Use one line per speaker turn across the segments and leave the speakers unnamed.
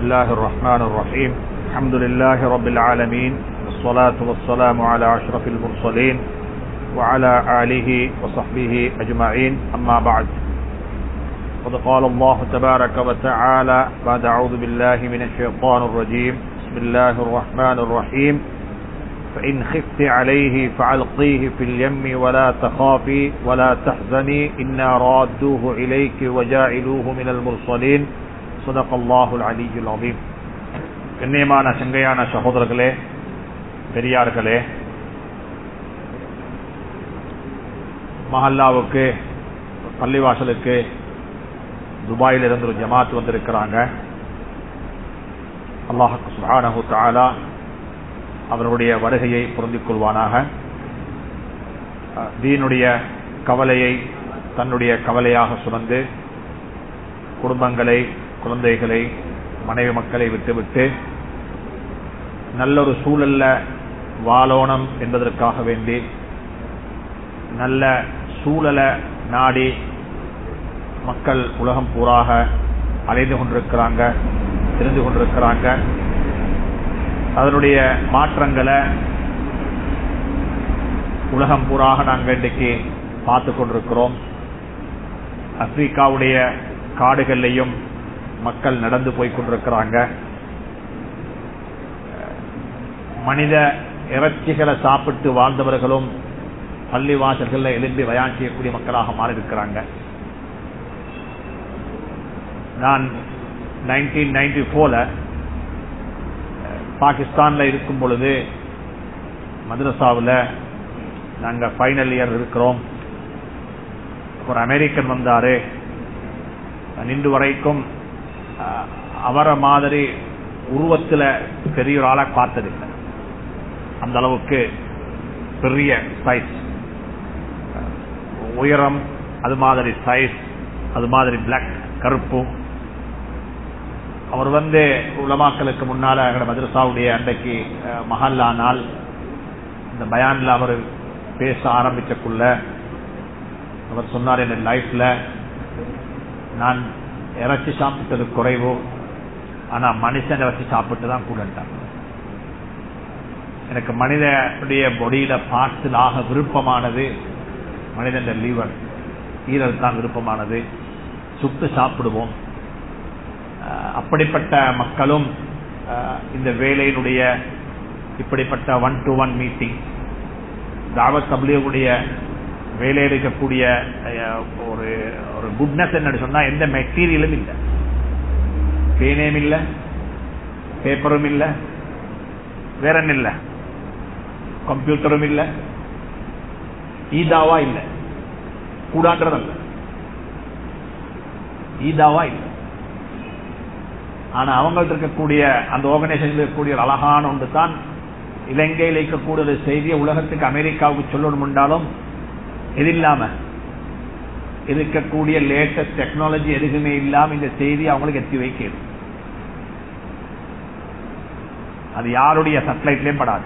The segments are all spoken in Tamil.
الله الرحمن الرحيم الحمد لله رب العالمين والصلاة والسلام على أشرف المرسلين وعلى آله وصحبه أجمعين أما بعد قد قال الله تبارك وتعالى بعد أعوذ بالله من الشيطان الرجيم بسم الله الرحمن الرحيم فإن خفت عليه فعلقيه في اليم ولا تخافي ولا تحزني إنا رادوه إليك وجاعلوه من المرسلين صدق الله العلي العظيم கண்ணியமான சங்கையான சகோதரர்களே பெரியார்களே மஹல்லாவுக்கு பள்ளிவாசலுக்கு துபாயில் இருந்து ஒரு ஜமாத் வந்திருக்கிறாங்க அல்லாஹு சுஹானஹு தாலா அவர்களுடைய வருகையை பொருந்திக் கொள்வானாக தீனுடைய கவலையை தன்னுடைய கவலையாக சுமந்து குடும்பங்களை குழந்தைகளை மனைவி மக்களை விட்டுவிட்டு நல்லொரு சூழல்ல வாழோணம் என்பதற்காக வேண்டி நல்ல சூழலை நாடி மக்கள் உலகம் பூராக அலைந்து கொண்டிருக்கிறாங்க தெரிந்து கொண்டிருக்கிறாங்க அதனுடைய மாற்றங்களை உலகம் பூராக நாங்கள் இன்றைக்கு பார்த்து கொண்டிருக்கிறோம் ஆப்பிரிக்காவுடைய காடுகள்லையும் மக்கள் நடந்து போய் கொண்டிருக்கிறாங்க மனித இறைச்சிகளை சாப்பிட்டு வாழ்ந்தவர்களும் பள்ளி வாசல்களில் எழும்பி வயான் செய்யக்கூடிய மக்களாக மாறியிருக்கிறாங்க நான் நைன்டீன் நைன்டி போல பாகிஸ்தான்ல இருக்கும் பொழுது மദ്രസാவில் நாங்க ஃபைனல் இயர் இருக்கிறோம் ஒரு அமெரிக்கன் வந்தாரு நின்று வரைக்கும் அவரை மாதிரி உருவத்தில் பெரிய ஒரு ஆளை பார்த்ததில்லை அந்த அளவுக்கு பெரிய சைஸ் உயரம் அது மாதிரி சைஸ் அது மாதிரி பிளாக் கருப்பு அவர் வந்து உலமாக்களுக்கு முன்னால மதுரசாவுடைய அன்றைக்கு மஹல்லா நாள் இந்த பயான்ல அவர் பேச ஆரம்பிச்சக்குள்ள அவர் சொன்னார் என் லைஃப்ல நான் இறைச்சி சாப்பிட்டது குறைவு ஆனா மனுஷன் இறைச்சி சாப்பிட்டு தான் கூடட்டான் எனக்கு மனிதனுடைய பொடியில பார்ட்ஸில் ஆக விருப்பமானது மனிதன் லீவர் ஈரல் தான் விருப்பமானது சுட்டு சாப்பிடுவோம் அப்படிப்பட்ட மக்களும் இந்த வேலையினுடைய இப்படிப்பட்ட ஒன் டு ஒன் மீட்டிங் தாவத் தப்லியுடைய வேலை எடுக்கக்கூடிய ஒரு ஒரு குட்னஸ் என்ன சொன்னா எந்த மெட்டீரியலும் இல்லை பேனேம் இல்லை பேப்பரும் இல்லை வேற என்ன இல்லை கம்ப்யூட்டரும் இல்லை ஈதாவா இல்லை கூடான்றதல்ல ஈதாவா இல்லை ஆனா அவங்கள்ட்ட இருக்கக்கூடிய அந்த ஆர்கனைசேஷன் இருக்கக்கூடிய ஒரு அழகான ஒன்று தான் இலங்கையில் இருக்கக்கூடிய ஒரு செய்தியை உலகத்துக்கு அமெரிக்காவுக்கு சொல்லணும் என்றாலும் இது இல்லாம இருக்கக்கூடிய லேட்டஸ்ட் டெக்னாலஜி எதுவுமே இல்லாம இந்த செய்தி அவங்களுக்கு எத்தி வைக்கிறது அது யாருடைய சட்டலைட்லயும் படாது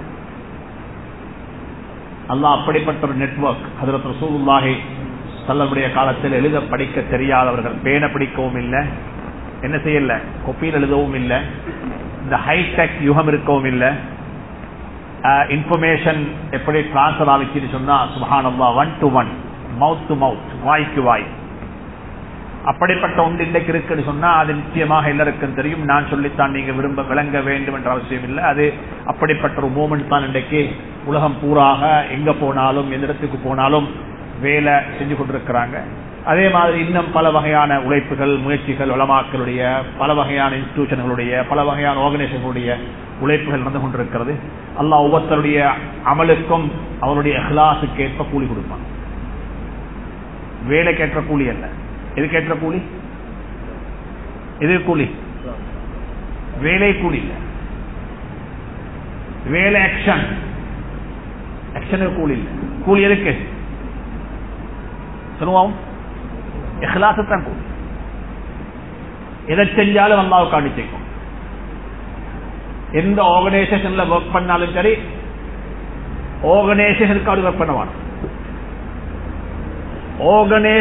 அல்லா அப்படிப்பட்ட ஒரு நெட்ஒர்க் ஹதரத் ரசூலுல்லாஹி சல்லமுடைய காலத்தில் எழுத படிக்க தெரியாதவர்கள் பேன பிடிக்கவும் இல்லை என்ன செய்யல கொப்பியில் எழுதவும் இல்லை இந்த ஹைடெக் யுகம் இருக்கவும் இல்லை இன்ஃபர்மேஷன் எப்படி டிரான்ஸ்பர் ஆகிச்சுன்னு சொன்னா சுபஹானல்லா one to one mouth to mouth வாய்க்கு வாய் அப்படிப்பட்ட ஒன்று இன்றைக்கு இருக்குன்னு சொன்னா அது நிச்சயமாக எல்லாருக்கும் தெரியும் நான் சொல்லித்தான் நீங்க விரும்ப விளங்க வேண்டும் என்ற அவசியம் இல்லை அது அப்படிப்பட்ட ஒரு மூமெண்ட் தான் இன்றைக்கு உலகம் பூராக எங்க போனாலும் எந்த இடத்துக்கு போனாலும் வேலை செஞ்சு கொண்டிருக்கிறாங்க அதே மாதிரி இன்னும் பல வகையான உழைப்புகள் முயற்சிகள் வளமாக்களுடைய பல வகையான இன்ஸ்டிடியூஷன்களுடைய பல வகையான ஆர்கனைசேஷனுடைய உழைப்புகள் நடந்து கொண்டிருக்கிறது அல்லாஹ் ஒவ்வொருத்தருடைய அமலுக்கும் அவருடைய அஹ்லாசுக்கு ஏற்ப கூலி கொடுப்பான் வேலைக்கேற்ற கூலி அல்ல எதுக்கேற்ற கூலி எது கூலி வேலை கூலி இல்ல வேலை ஆக்ஷன் ஆக்ஷனுக்கு கூலி இல்ல கூலி எதுக்கு சொல்லுவோம் இஹ்லாசத்தான் கூலி எதை செஞ்சாலும் அல்லாவுக்கு காண்டி செய்யும் எந்த ஆர்கனைசேஷன்ல ஒர்க் பண்ணாலும் சரி ஆர்கனைசேஷனுக்கு ஒர்க் பண்ணுவான்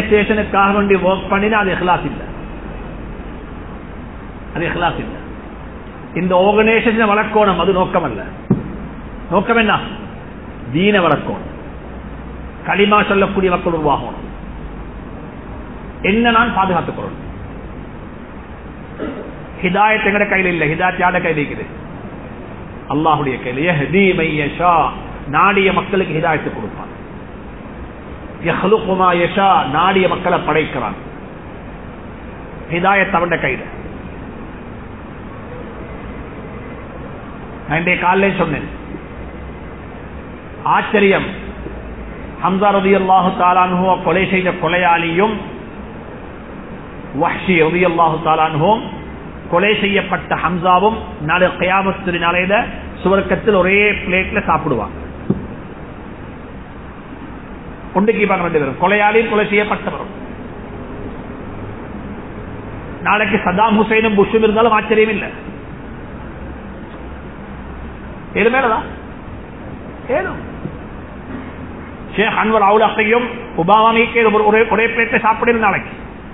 ஆர்கனைசேஷனுக்காக வேண்டி ஒர்க் பண்ணினா அது இஹ்லாஸ் இல்லை அது இஹ்லாஸ் இல்லை இந்த ஆர்கனைசேஷனை வளர்க்கணும் அது நோக்கம் அல்ல நோக்கம் என்ன தீன வளர்க்கணும் களிமா சொல்லக்கூடிய மக்கள் உருவாகணும் என்ன நான் பாதுகாத்துக் கொள்ளணும் ஹிதாயத் எங்கட கையில் இல்லை ஹிதாயத் யாட கையில் இருக்குது அல்லாஹுடைய கையில் யஹ்தி மையஷா நாடிய மக்களுக்கு ஹிதாயத்து கொடுப்பான் யஹ்லுகுமா யஷா நாடிய மக்களை படைக்கிறான் ஹிதாயத் அவன் கையில் நான் இன்றைய காலையில் சொன்னேன் ஆச்சரியம் ஹம்சா ரதி அல்லாஹு தாலானுவோ கொலை செய்த கொலையாளியும் வஹ்ஷி ரதி அல்லாஹு தாலானுவும் கொலை செய்யப்பட்ட ஹம்சாவும் நாளை கயாமத்து நாளையில சுவர்க்கத்தில் ஒரே பிளேட்ல சாப்பிடுவாங்க ஒன்றுக்கு ரெண்டு பேரும் கொலையாளியும் கொலை செய்யப்பட்டவரும் நாளைக்கு சதாம் ஹுசைனும் புஷும் இருந்தாலும் ஆச்சரியம் இல்லை ஏழு மேலதான் ஏழும் ஷேக் அன்வர் அவுலக்கையும் உபாமாமிக்கு ஒரே ஒரே பிளேட்டை சாப்பிடுறது நாளைக்கு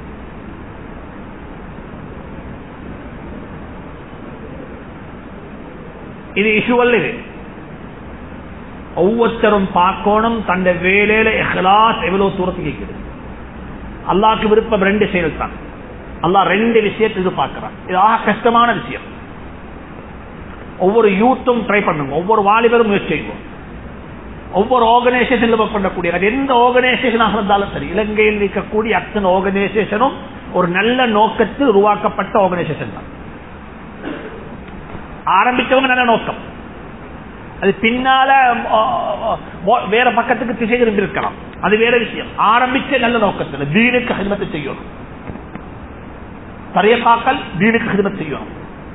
இது இஷ்யூவல் இது ஒவ்வொருத்தரும் பார்க்கணும் தந்த வேலையில இஹ்லாஸ் எவ்வளவு தூரத்துக்கு கேட்குது அல்லாக்கு விருப்பம் ரெண்டு செயல் தான் அல்லாஹ் ரெண்டு விஷயத்தை இது பார்க்கிறான் இது ஆக கஷ்டமான விஷயம் ஒவ்வொரு யூத்தும் ட்ரை பண்ணுங்க ஒவ்வொரு வாலிபரும் முயற்சி செய்வோம் ஒவ்வொரு ஆர்கனைசேஷன் பண்ணக்கூடிய எந்த ஆர்கனைசேஷனாக இருந்தாலும் சரி இலங்கையில் இருக்கக்கூடிய அத்தனை ஆர்கனைசேஷனும் ஒரு நல்ல நோக்கத்தில் உருவாக்கப்பட்ட ஆர்கனைசேஷன் தான் ஆரம்பிச்சவங்க நல்ல நோக்கம் அது பின்னால வேற பக்கத்துக்கு திசை திரும்பி இருக்கலாம் அது வேற விஷயம் ஆரம்பிச்ச நல்ல நோக்கத்தில் தீனுக்கு ஹிதமத்தை செய்யணும் தரியக்காக்கள் தீனுக்கு ஹிதமத் செய்யணும்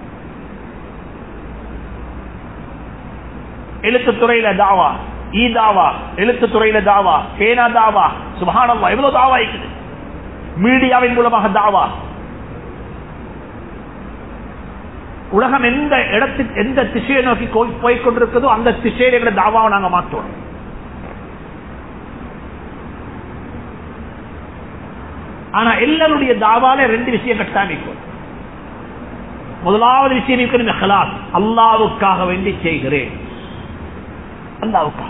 எழுத்து துறையில தாவா ஈ தாவா எழுத்து துறையில தாவா பேனா தாவா சுபானவா எவ்வளவு தாவா இருக்குது மீடியாவின் மூலமாக தாவா உலகம் எந்த இடத்துக்கு எந்த திசையை நோக்கி போய் கொண்டிருக்கிறதோ அந்த திசையில எங்களை தாவாவை நாங்க மாற்றோம் ஆனா எல்லாருடைய தாவால ரெண்டு விஷயம் கட்டாமிக்கும் முதலாவது விஷயம் இருக்கணும் ஹலாஸ் அல்லாவுக்காக வேண்டி செய்கிறேன் அல்லாவுக்காக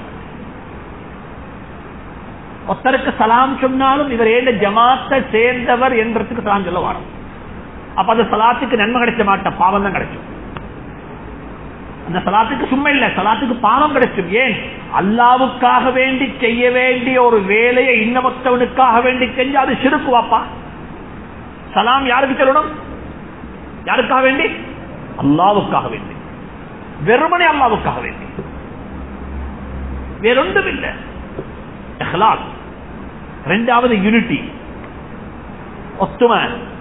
ஒருத்தருக்கு சலாம் சொன்னாலும் இவர் ஏழு ஜமாத்தை சேர்ந்தவர் என்றதுக்கு சலாம் சொல்ல வரும் அப்ப அந்த சலாத்துக்கு நன்மை கிடைச்ச மாட்ட பாவம் தான் கிடைக்கும் அந்த சலாத்துக்கு சும்மா இல்ல சலாத்துக்கு பாவம் கிடைக்கும் ஏன் அல்லாவுக்காக வேண்டி செய்ய வேண்டிய ஒரு வேலையை இன்னமத்தவனுக்காக வேண்டி செஞ்சு அது சிறுக்குவாப்பா சலாம் யாருக்கு சொல்லணும் யாருக்காக வேண்டி அல்லாவுக்காக வேண்டி வெறுமனே அல்லாவுக்காக வேண்டி வேறொன்றும் இல்லை ரெண்டாவது யூனிட்டி ஒத்துமை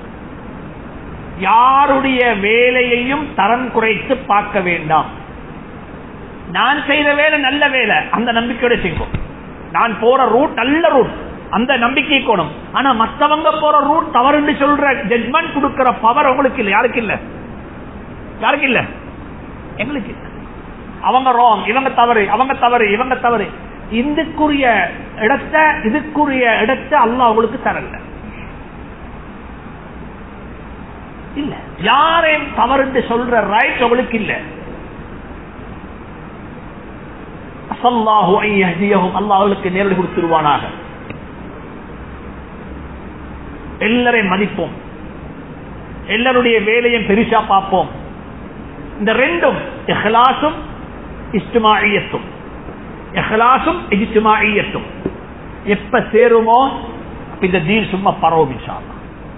யாருடைய வேலையையும் தரம் குறைத்து பார்க்க வேண்டாம் நான் செய்த வேலை நல்ல வேலை அந்த நம்பிக்கையோட செய்வோம் நான் போற ரூட் நல்ல ரூட் அந்த நம்பிக்கை கோணும் ஆனா மத்தவங்க போற ரூட் தவறுன்னு சொல்ற ஜட்மெண்ட் கொடுக்கிற பவர் உங்களுக்கு இல்ல யாருக்கு இல்ல யாருக்கு இல்ல எங்களுக்கு இல்ல அவங்க ரோங் இவங்க தவறு அவங்க தவறு இவங்க தவறு இதுக்குரிய இடத்தை இதுக்குரிய இடத்தை அல்ல அவங்களுக்கு தரல இல்ல யாரையும் தவறு சொல்ற ரைட் அவளுக்கு இல்ல அல்லாஹுக்கு நேரடி கொடுத்துருவானாக எல்லாரையும் மதிப்போம் எல்லாருடைய வேலையும் பெருசா பார்ப்போம் இந்த ரெண்டும் எஹ்லாசும் இஸ்டுமாயத்தும் எஹ்லாசும் இஜ்துமாயத்தும் எப்ப சேருமோ இந்த தீன் சும்மா பரவும் இன்ஷால்லா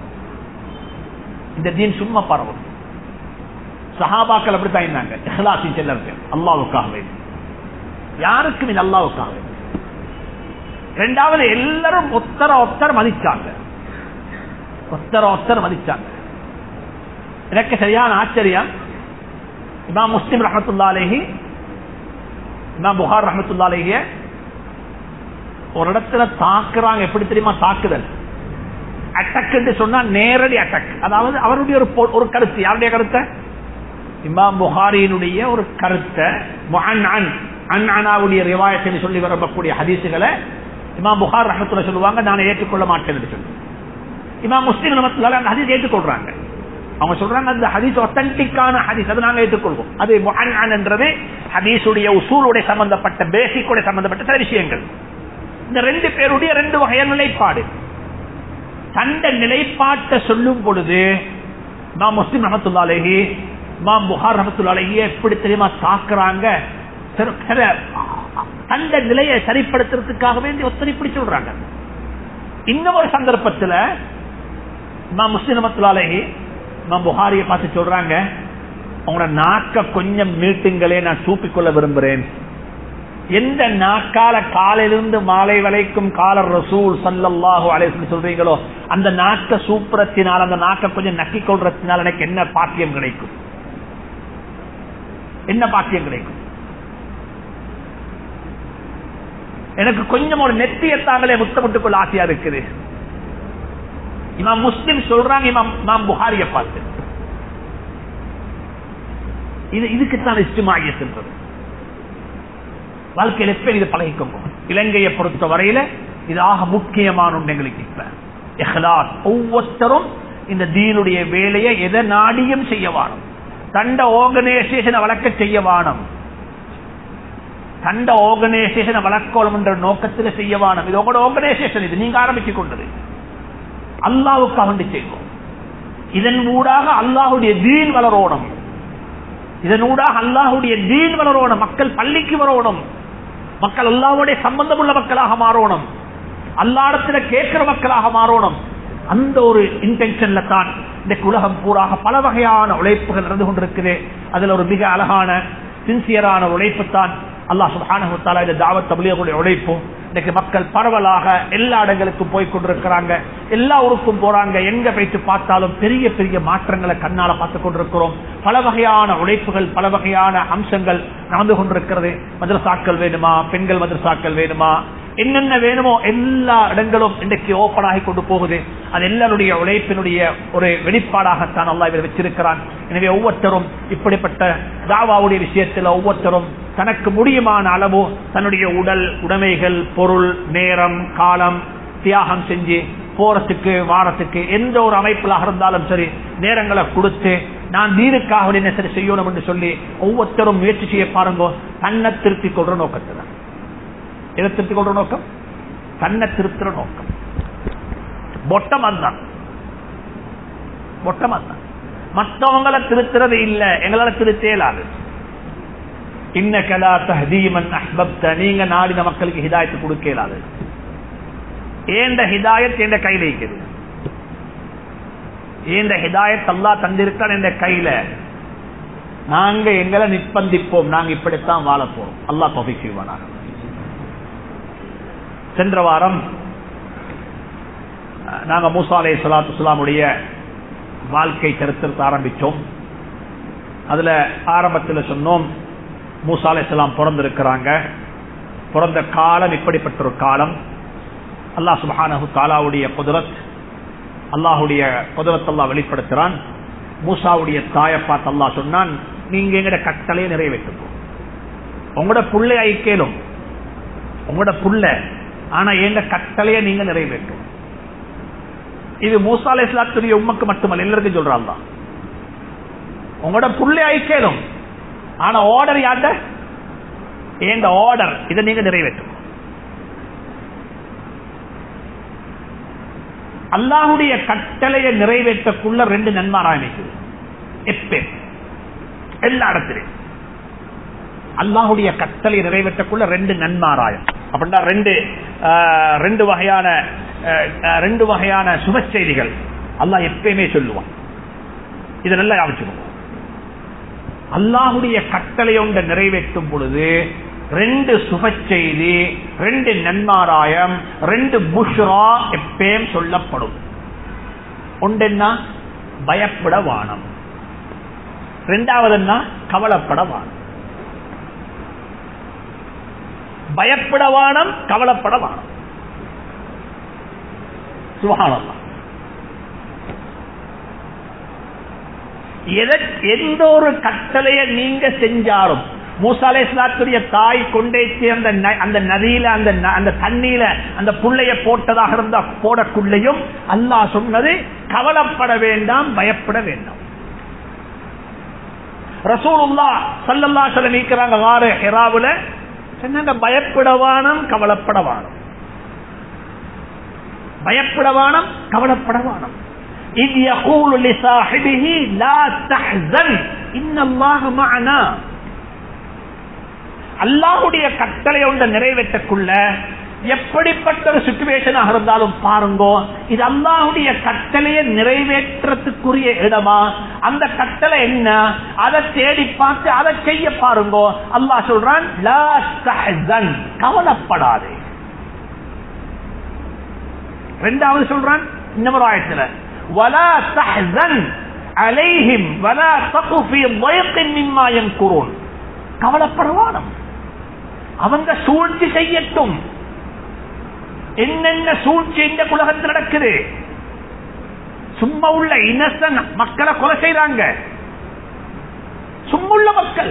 இந்த தீன் சும்மா பரவும் சஹாபாக்கள் அப்படித்தான் இருந்தாங்க இஹ்லாசின் செல்லர்கள் அல்லாவுக்காக வேண்டி யாருக்கும் இது அல்லாவுக்காக வேண்டி ரெண்டாவது எல்லாரும் ஒத்தர ஒத்தர மதிச்சாங்க ஒத்தர ஒத்தர மதிச்சாங்க எனக்கு சரியான ஆச்சரியம் இமாம் முஸ்லிம் ரஹமத்துல்லா அலேஹி இமாம் புகார் ரஹமத்துல்லா அலேஹிய ஒரு இடத்துல தாக்குறாங்க எப்படி தெரியுமா தாக்குதல் அட்டாக் என்று சொன்னா நேரடி அட்டாக் அதாவது அவருடைய ஒரு ஒரு கருத்து யாருடைய கருத்தை இமாம் புகாரியினுடைய ஒரு கருத்தை அண்ணாவுடைய ரிவாயத்தில் சொல்லி வரக்கூடிய ஹதீசுகளை இமாம் புகார் ரஹத்துல சொல்லுவாங்க நான் ஏற்றுக்கொள்ள மாட்டேன் என்று சொல்லி இமாம் முஸ்லீம் ரஹமத்துல்லா அந்த ஹதீஸ் ஏற்றுக்கொள்றாங்க அவங்க சொல்றாங்க அந்த ஹதீஸ் ஒத்தன்டிக்கான ஹதீஸ் அதை நாங்க ஏற்றுக்கொள்வோம் அது முஹன்னான் என்றது ஹதீஸுடைய உசூலுடைய சம்பந்தப்பட்ட பேசிக்குடைய சம்பந்தப்பட்ட சில விஷயங்கள் இந்த ரெண்டு பேருடைய ரெண்டு வகையான நிலைப்பாடு தண்ட நிலைப்பாட்டை சொல்லும் பொழுது நான் முஸ்லிம் ரஹமத்துல்லாலேஹி மாம் புகார் ரஹமத்துல்லாலேஹி எப்படி தெரியுமா தாக்குறாங்க சில- சில தண்ட நிலையை சரிப்படுத்துறதுக்காக வேண்டி ஒத்தனை இப்படி சொல்றாங்க இன்னொரு சந்தர்ப்பத்துல நான் முஸ்லிம் ரஹமத்துல்லாலேஹி மாம் புகாரியை பார்த்து சொல்றாங்க உங்களோட நாக்க கொஞ்சம் மீட்டுங்களே நான் சூப்பிக்கொள்ள விரும்புறேன் எந்த நாக்கால காலையிலிருந்து மாலை வரைக்கும் காலர் ரசூல் சல்லல்லாஹு அலைஹி சொல்றீங்களோ அந்த நாக்க சூப்புறத்தினால் அந்த நாக்க கொஞ்சம் நக்கி கொள்றதுனால எனக்கு என்ன பாக்கியம் கிடைக்கும் என்ன பாக்கியம் கிடைக்கும் எனக்கு கொஞ்சம் ஒரு நெத்தியத்தாங்களே முத்தமிட்டுக் கொள்ள ஆசையா இருக்குது இமாம் முஸ்லிம் சொல்றாங்க இமாம் இமாம் புகாரிய பார்த்து இது இதுக்குத்தான் இஷ்டமாகிய சென்றது வாழ்க்கையில் எப்ப இது பழகிக்கோங்க இலங்கையை பொறுத்த வரையில இது ஆக முக்கியமான ஒன்று எங்களுக்கு இப்ப இஹ்லாஸ் ஒவ்வொருத்தரும் இந்த தீனுடைய வேலையை எதை நாடியும் செய்ய வாணும் தண்ட ஆர்கனைசேஷனை வளர்க்க செய்ய வானம் தண்ட ஆர்கனைசேஷனை வளர்க்கணும் என்ற நோக்கத்தில் செய்ய வானம் இது உங்களோட ஆர்கனைசேஷன் இது நீங்க ஆரம்பித்துக் கொண்டது அல்லாவுக்கு அவண்டு செய்வோம் இதன் ஊடாக அல்லாஹுடைய தீன் வளரோணும் இதனூடாக அல்லாஹுடைய தீன் வளரோணும் மக்கள் பள்ளிக்கு வரணும் மக்கள் அல்லாவுடைய சம்பந்தம் உள்ள மக்களாக மாறணும் அல்லாடத்துல கேட்கிற மக்களாக மாறணும் அந்த ஒரு இன்டென்ஷன்ல தான் இந்த உலகம் பூராக பல வகையான உழைப்புகள் நடந்து கொண்டிருக்குது அதுல ஒரு மிக அழகான சின்சியரான உழைப்பு தான் அல்லாஹ் சுப்ஹானஹு வ தஆலா இந்த தாவத் தப்லீகுடைய உழைப்பும் இன்னைக்கு மக்கள் பரவலாக எல்லா இடங்களுக்கும் போய் கொண்டிருக்கிறாங்க எல்லா ஊருக்கும் போறாங்க எங்க போயிட்டு பார்த்தாலும் பெரிய பெரிய மாற்றங்களை கண்ணால பார்த்து கொண்டிருக்கிறோம் பல வகையான உழைப்புகள் பல வகையான அம்சங்கள் நடந்து கொண்டிருக்கிறது மதரசாக்கள் வேணுமா பெண்கள் மதரசாக்கள் வேணுமா என்னென்ன வேணுமோ எல்லா இடங்களும் இன்றைக்கு ஓபன் ஆகி கொண்டு போகுது அது எல்லாருடைய உழைப்பினுடைய ஒரு வெளிப்பாடாகத்தான் அல்லாஹ் இவர் வச்சிருக்கிறான் எனவே ஒவ்வொருத்தரும் இப்படிப்பட்ட தாவாவுடைய விஷயத்தில் ஒவ்வொருத்தரும் தனக்கு முடியுமான அளவு தன்னுடைய உடல் உடைமைகள் பொருள் நேரம் காலம் தியாகம் செஞ்சு போறதுக்கு வாரத்துக்கு எந்த ஒரு அமைப்பிலாக இருந்தாலும் சரி நேரங்களை கொடுத்து நான் நீருக்காக என்ன சரி செய்யணும் என்று சொல்லி ஒவ்வொருத்தரும் முயற்சி செய்ய பாருங்க தன்னை திருத்திக் கொள்ற நோக்கத்தில் எதை திருத்திக் கொள்ற நோக்கம் தன்னை திருத்துற நோக்கம் பொட்டம் அதுதான் பொட்டம் அதுதான் மற்றவங்களை திருத்துறது இல்ல எங்களால திருத்தேலாது இன்னகலா தஹதீமன் அஹ்பப்த நீங்க நாடின மக்களுக்கு ஹிதாயத்து கொடுக்க இயலாது ஏந்த ஹிதாயத் என்ற கையில இருக்குது ஏந்த ஹிதாயத் அல்லா தந்திருக்கான் என்ற கையில நாங்க எங்களை நிர்பந்திப்போம் நாங்க இப்படித்தான் வாழ போறோம் அல்லா தொகை செய்வானாக சென்ற வாரம் அஹ், நாங்க மூசா அலை சலாத்து சுலாமுடைய வாழ்க்கை சரித்திரத்தை ஆரம்பிச்சோம் அதுல ஆரம்பத்துல சொன்னோம் மூசா அலைஹிஸ்ஸலாம் பிறந்திருக்கிறாங்க பிறந்த காலம் இப்படிப்பட்ட ஒரு காலம் அல்லாஹ் சுப்ஹானஹு தாலாவுடைய குதிரத் அல்லாஹுடைய குதிரத் அல்லாஹ் வெளிப்படுத்துறான் மூசாவுடைய தாயை பார்த்து அல்லாஹ் சொன்னான் நீங்க எங்கட கட்டளையை நிறைவேற்றுவோம் உங்களோட புள்ளை ஐக்கேலும் உங்களோட புள்ள ஆனா எங்க கட்டளையை நீங்க நிறைவேற்றும் இது மூசா அலைஹிஸ்ஸலாத்துடைய உம்மக்கு மட்டுமல்ல எல்லாருக்கும் சொல்றான் தான் உங்களோட புள்ளை ஐக்கேலும் ஆனா ஆர்டர் யார்ட எங்க ஆர்டர் இதை நீங்க நிறைவேற்றும் அல்லாஹுடைய கட்டளையை நிறைவேற்றக்குள்ள ரெண்டு நன்மை ஆரம்பிக்குது எப்பே எல்லா இடத்திலும் அல்லாஹுடைய கட்டளை நிறைவேற்றக்குள்ள ரெண்டு நன்மாராயம் அப்படின்னா ரெண்டு ஆஹ், ரெண்டு வகையான ஆஹ், ஆஹ், ரெண்டு வகையான சுப செய்திகள் அல்லாஹ் எப்பயுமே சொல்லுவான் இதை நல்லா ஞாபகம் அல்லாஹுடைய கட்டளை ஒன்றை நிறைவேற்றும் பொழுது ரெண்டு சுப செய்தி ரெண்டு நன்மாராயம் ரெண்டு புஷ்ரா எப்பயும் சொல்லப்படும் ஒன்றென்னா பயப்பட வானம் ரெண்டாவதுன்னா கவலைப்பட வானம் பயப்பட வானம் கவலைப்பட வானம் சுகானம்மா எந்த ஒரு கட்டளையை நீங்க செஞ்சாலும் மூசாலே இஸ்லாத்துடைய தாய் கொண்டே அந்த ந- அந்த நதியில அந்த ந- அந்த தண்ணியில அந்த புள்ளைய போட்டதாக இருந்தா போடக்குள்ளையும் அல்லாஹ் சொன்னது கவலைப்பட வேண்டாம் பயப்பட வேண்டாம் ரசூலுல்லா சல்லல்லா சொல்ல நீக்கிறாங்க வாரு ஹெராவுல சொன்னாங்க பயப்படவானம் கவலைப்படவானம் பயப்படவானம் கவலைப்படவானம் إذ يقول لصاحبه لا تحزن إن الله معنا அல்லாஹுடைய கட்டளை ஒன்றை நிறைவேற்றக்குள்ள எப்படிப்பட்ட ஒரு சுச்சுவேஷனாக இருந்தாலும் பாருங்கோ இது அல்லாஹுடைய கட்டளையை நிறைவேற்றத்துக்குரிய இடமா அந்த கட்டளை என்ன அதை தேடி பார்த்து அதை செய்ய பாருங்கோ அல்லாஹ் சொல்றான் லா தஹ்சன் கவலைப்படாதே ரெண்டாவது சொல்றான் இன்னொரு ஆயத்துல ولا تحزن عليهم ولا تق في ضيق مما يمكرون கவலைப்படவானம் அவங்க சூழ்ச்சி செய்யட்டும் என்னென்ன சூழ்ச்சி இந்த உலகத்தில் நடக்குது சும்மா உள்ள இன்னசன் மக்களை கொலை செய்யறாங்க சும்முள்ள மக்கள்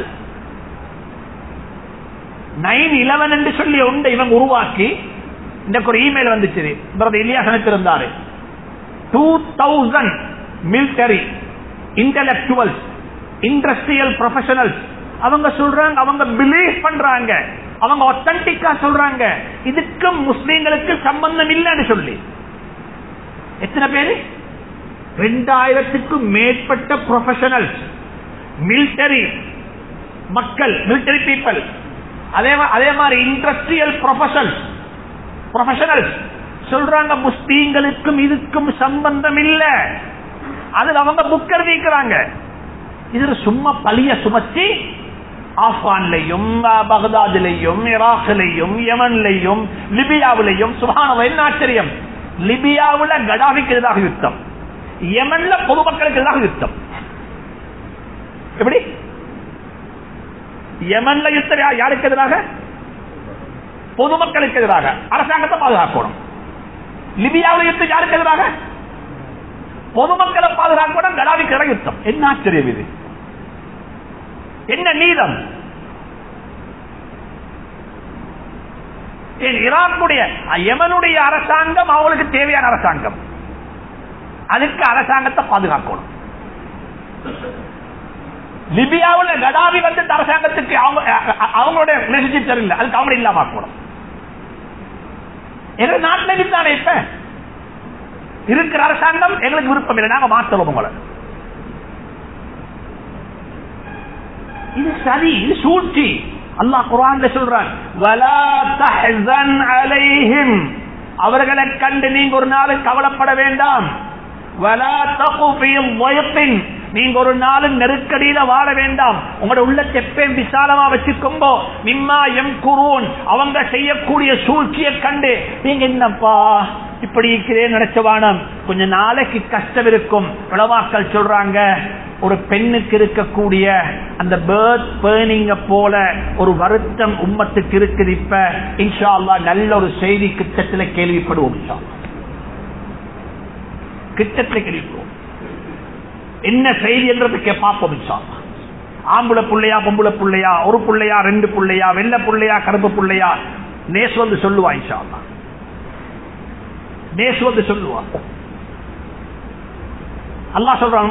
நைன் இலவன் என்று சொல்லி ஒன்றை இவங்க உருவாக்கி இந்த ஒரு இமெயில் வந்துச்சு பிரதர் இல்லையா சமைத்திருந்தாரு two thousand military intellectuals industrial professionals அவங்க சொல்றாங்க அவங்க பிலீவ் பண்றாங்க அவங்க ஒத்தன்டிக்கா சொல்றாங்க இதுக்கும் முஸ்லீம்களுக்கு சம்பந்தம் இல்லைன்னு சொல்லி எத்தனை பேரு ரெண்டாயிரத்துக்கும் மேற்பட்ட ப்ரொஃபஷனல்ஸ் மிலிட்டரி மக்கள் மிலிட்டரி பீப்புள் அதே அதே மாதிரி இண்டஸ்ட்ரியல் ப்ரொஃபஷனல் ப்ரொஃபஷனல்ஸ் சொல்றாங்க முஸ்லீம்களுக்கும் இதுக்கும் சம்பந்தம் இல்ல அதுல அவங்க புக் எழுதிக்கிறாங்க இதுல சும்மா பழிய சுமத்தி ஆப்கான்லையும் பகதாதிலையும் ஈராக்கிலையும் யமன்லையும் லிபியாவிலையும் சுகானவ என்ன ஆச்சரியம் லிபியாவுல கடாபிக்கு எதிராக யுத்தம் யமன்ல பொதுமக்களுக்கு எதிராக யுத்தம் எப்படி யமன்ல யுத்தம் யாருக்கு எதிராக பொதுமக்களுக்கு எதிராக அரசாங்கத்தை பாதுகாக்கணும் லிபியாவில் யுத்தம் யாருக்கு எதிராக பொதுமக்களை பாதுகாக்கணும் கடாவிக்கு எதிராக யுத்தம் என்ன ஆச்சரியம் இது என்ன நீதம் ஈராக்குடைய யமனுடைய அரசாங்கம் அவங்களுக்கு தேவையான அரசாங்கம் அதுக்கு அரசாங்கத்தை பாதுகாக்கணும் லிபியாவில் கடாவி வந்து அரசாங்கத்துக்கு அவங்களுடைய ரிலேஷன்ஷிப் தெரியல அதுக்கு அவங்க இல்லாம ஆக்கணும் எங்க நாட்டில் இருந்தானே இப்ப இருக்கிற அரசாங்கம் எங்களுக்கு விருப்பம் இல்லை நாங்க மாற்றணும் உங்களை இது சரி இது சூழ்ச்சி அல்லாஹ் குரான் சொல்றான் அவர்களை கண்டு நீங்க ஒரு நாள் கவலைப்பட வேண்டாம் நீங்க ஒரு நாளும் நெருக்கடியில வாழ வேண்டாம் உங்களோட உள்ள எப்பயும் விசாலமா வச்சுக்கோங்கோ நிம்மா எம் குரூன் அவங்க செய்யக்கூடிய சூழ்ச்சியை கண்டு நீங்க என்னப்பா இப்படி இருக்கிறேன் நினைச்சவானம் கொஞ்ச நாளைக்கு கஷ்டம் இருக்கும் உளவாக்கள் சொல்றாங்க ஒரு பெண்ணுக்கு இருக்கக்கூடிய அந்த பேர்த் பேர்னிங்க போல ஒரு வருத்தம் உம்மத்துக்கு இருக்குது இப்ப இன்ஷா அல்லா நல்ல ஒரு செய்தி கிட்டத்தில் கேள்விப்படுவோம் கிட்டத்தில் கேள்விப்படுவோம் என்ன செய்தி என்றதுக்கு பார்ப்போம் இன்ஷா ஆம்புல புள்ளையா பொம்புல புள்ளையா ஒரு புள்ளையா ரெண்டு புள்ளையா வெள்ள புள்ளையா கருப்பு புள்ளையா நேசு வந்து சொல்லுவா இன்ஷா அல்லா நேசு வந்து சொல்லுவா அல்லா சொல்றான்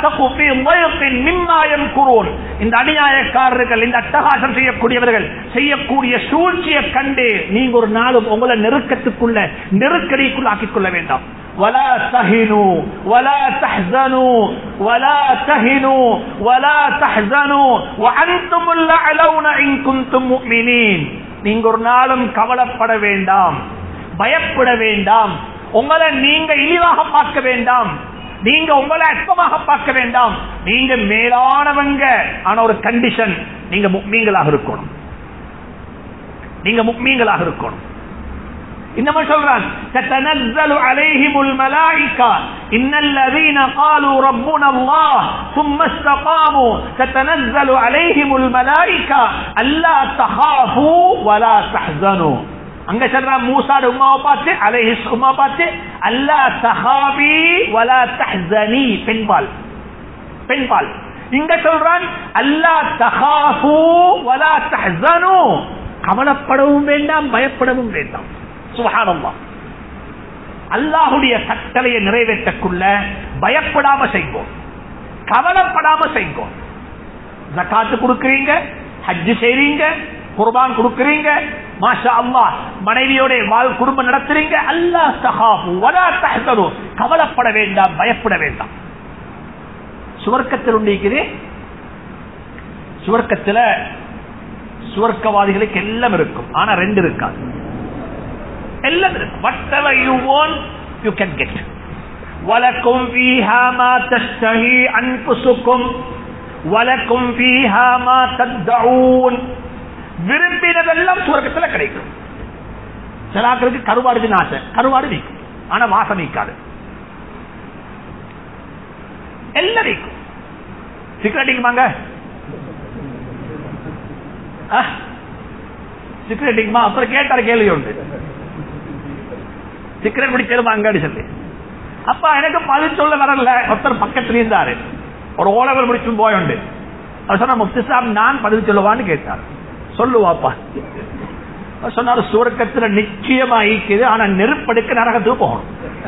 இந்த அநியாயக்காரர்கள் இந்த அட்டகாசம் செய்யக்கூடியவர்கள் செய்யக்கூடிய சூழ்ச்சியை கண்டு நீங்க ஒரு நாளும் உங்களை நெருக்கத்துக்குள்ள நெருக்கடிக்குள்ள ஆக்கிக் கொள்ள வேண்டாம் ولا تهنوا ولا تحزنوا ولا تهنوا ولا تحزنوا وانتم الاعلون ان كنتم مؤمنين நீங்க ஒரு நாளும் கவலைப்பட வேண்டாம் பயப்பட வேண்டாம் உங்களை நீங்க இழிவாக பார்க்க வேண்டாம் நீங்க உங்களை அற்பமாக பார்க்க வேண்டாம் நீங்க மேலானவங்க ஆன ஒரு கண்டிஷன் நீங்க முக்மீங்களாக இருக்கணும் நீங்க முக்மீங்களாக இருக்கணும் இன்னமும் சொல்றான் تتنزل عليهم الملائكة إن الذين قالوا ربنا الله ثم استقاموا تتنزل عليهم الملائكة ألا تخافوا ولا تحزنوا அங்க சொல்ற மூசாடு உமாவை பார்த்து அலைஹிஸ் உமா பார்த்து அல்லா தஹாபி வலா தஹ்சனி பெண்பால் பெண்பால் இங்க சொல்றான் அல்லா தஹாபு வலா தஹ்சனு கவலைப்படவும் வேண்டாம் பயப்படவும் வேண்டாம் சுகானம்மா அல்லாஹுடைய கட்டளையை நிறைவேற்றக்குள்ள பயப்படாம செய்வோம் கவலைப்படாம செய்வோம் ஜக்காத்து கொடுக்கறீங்க ஹஜ்ஜு செய்றீங்க குர்பான் கொடுக்கறீங்க மாஷா அல்லாஹ் மனைவியோட வாழ் குடும்பம் நடத்துறீங்க அல்லாஹ் தஹாஃபு வலா தஹ்சனு கவலைப்பட வேண்டாம் பயப்பட வேண்டாம் சுவர்க்கத்தில் உண்டிக்குது சுவர்க்கத்துல சுவர்க்கவாதிகளுக்கு எல்லாம் இருக்கும் ஆனா ரெண்டு இருக்காது எல்லாம் இருக்கும் whatever you want you can get ولكم فيها ما تشتهي أنفسكم ولكم فيها ما تدعون விரும்பினதெல்லாம் சுவர்க்கத்துல கிடைக்கும் சிலாக்களுக்கு கருவாடு ஆசை கருவாடு நீக்கும் ஆனா வாசம் நீக்காது எல்லாம் நீக்கும் சிகரெட் அடிக்குமாங்க சிகரெட் அடிக்குமா அப்புறம் கேட்டாரு கேள்வி உண்டு சிகரெட் பிடிச்சிருமாங்க சொல்லி அப்ப எனக்கு பதில் சொல்ல வரல ஒருத்தர் பக்கத்துல இருந்தாரு ஒரு ஓலவர் முடிச்சும் போய் உண்டு அவர் சொன்ன முஃப்தி சாப் நான் பதில் சொல்லுவான்னு கேட்டார் சொல்லுவாப்பா அவர் சொன்னாரு சுவர்க்கத்துல நிச்சயமா ஈக்குது ஆனா நெருப்படுக்க நரகத்துக்கு போகணும்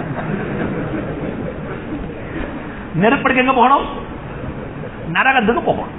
நெருப்படுக்க எங்க போகணும் நரகத்துக்கு போகணும்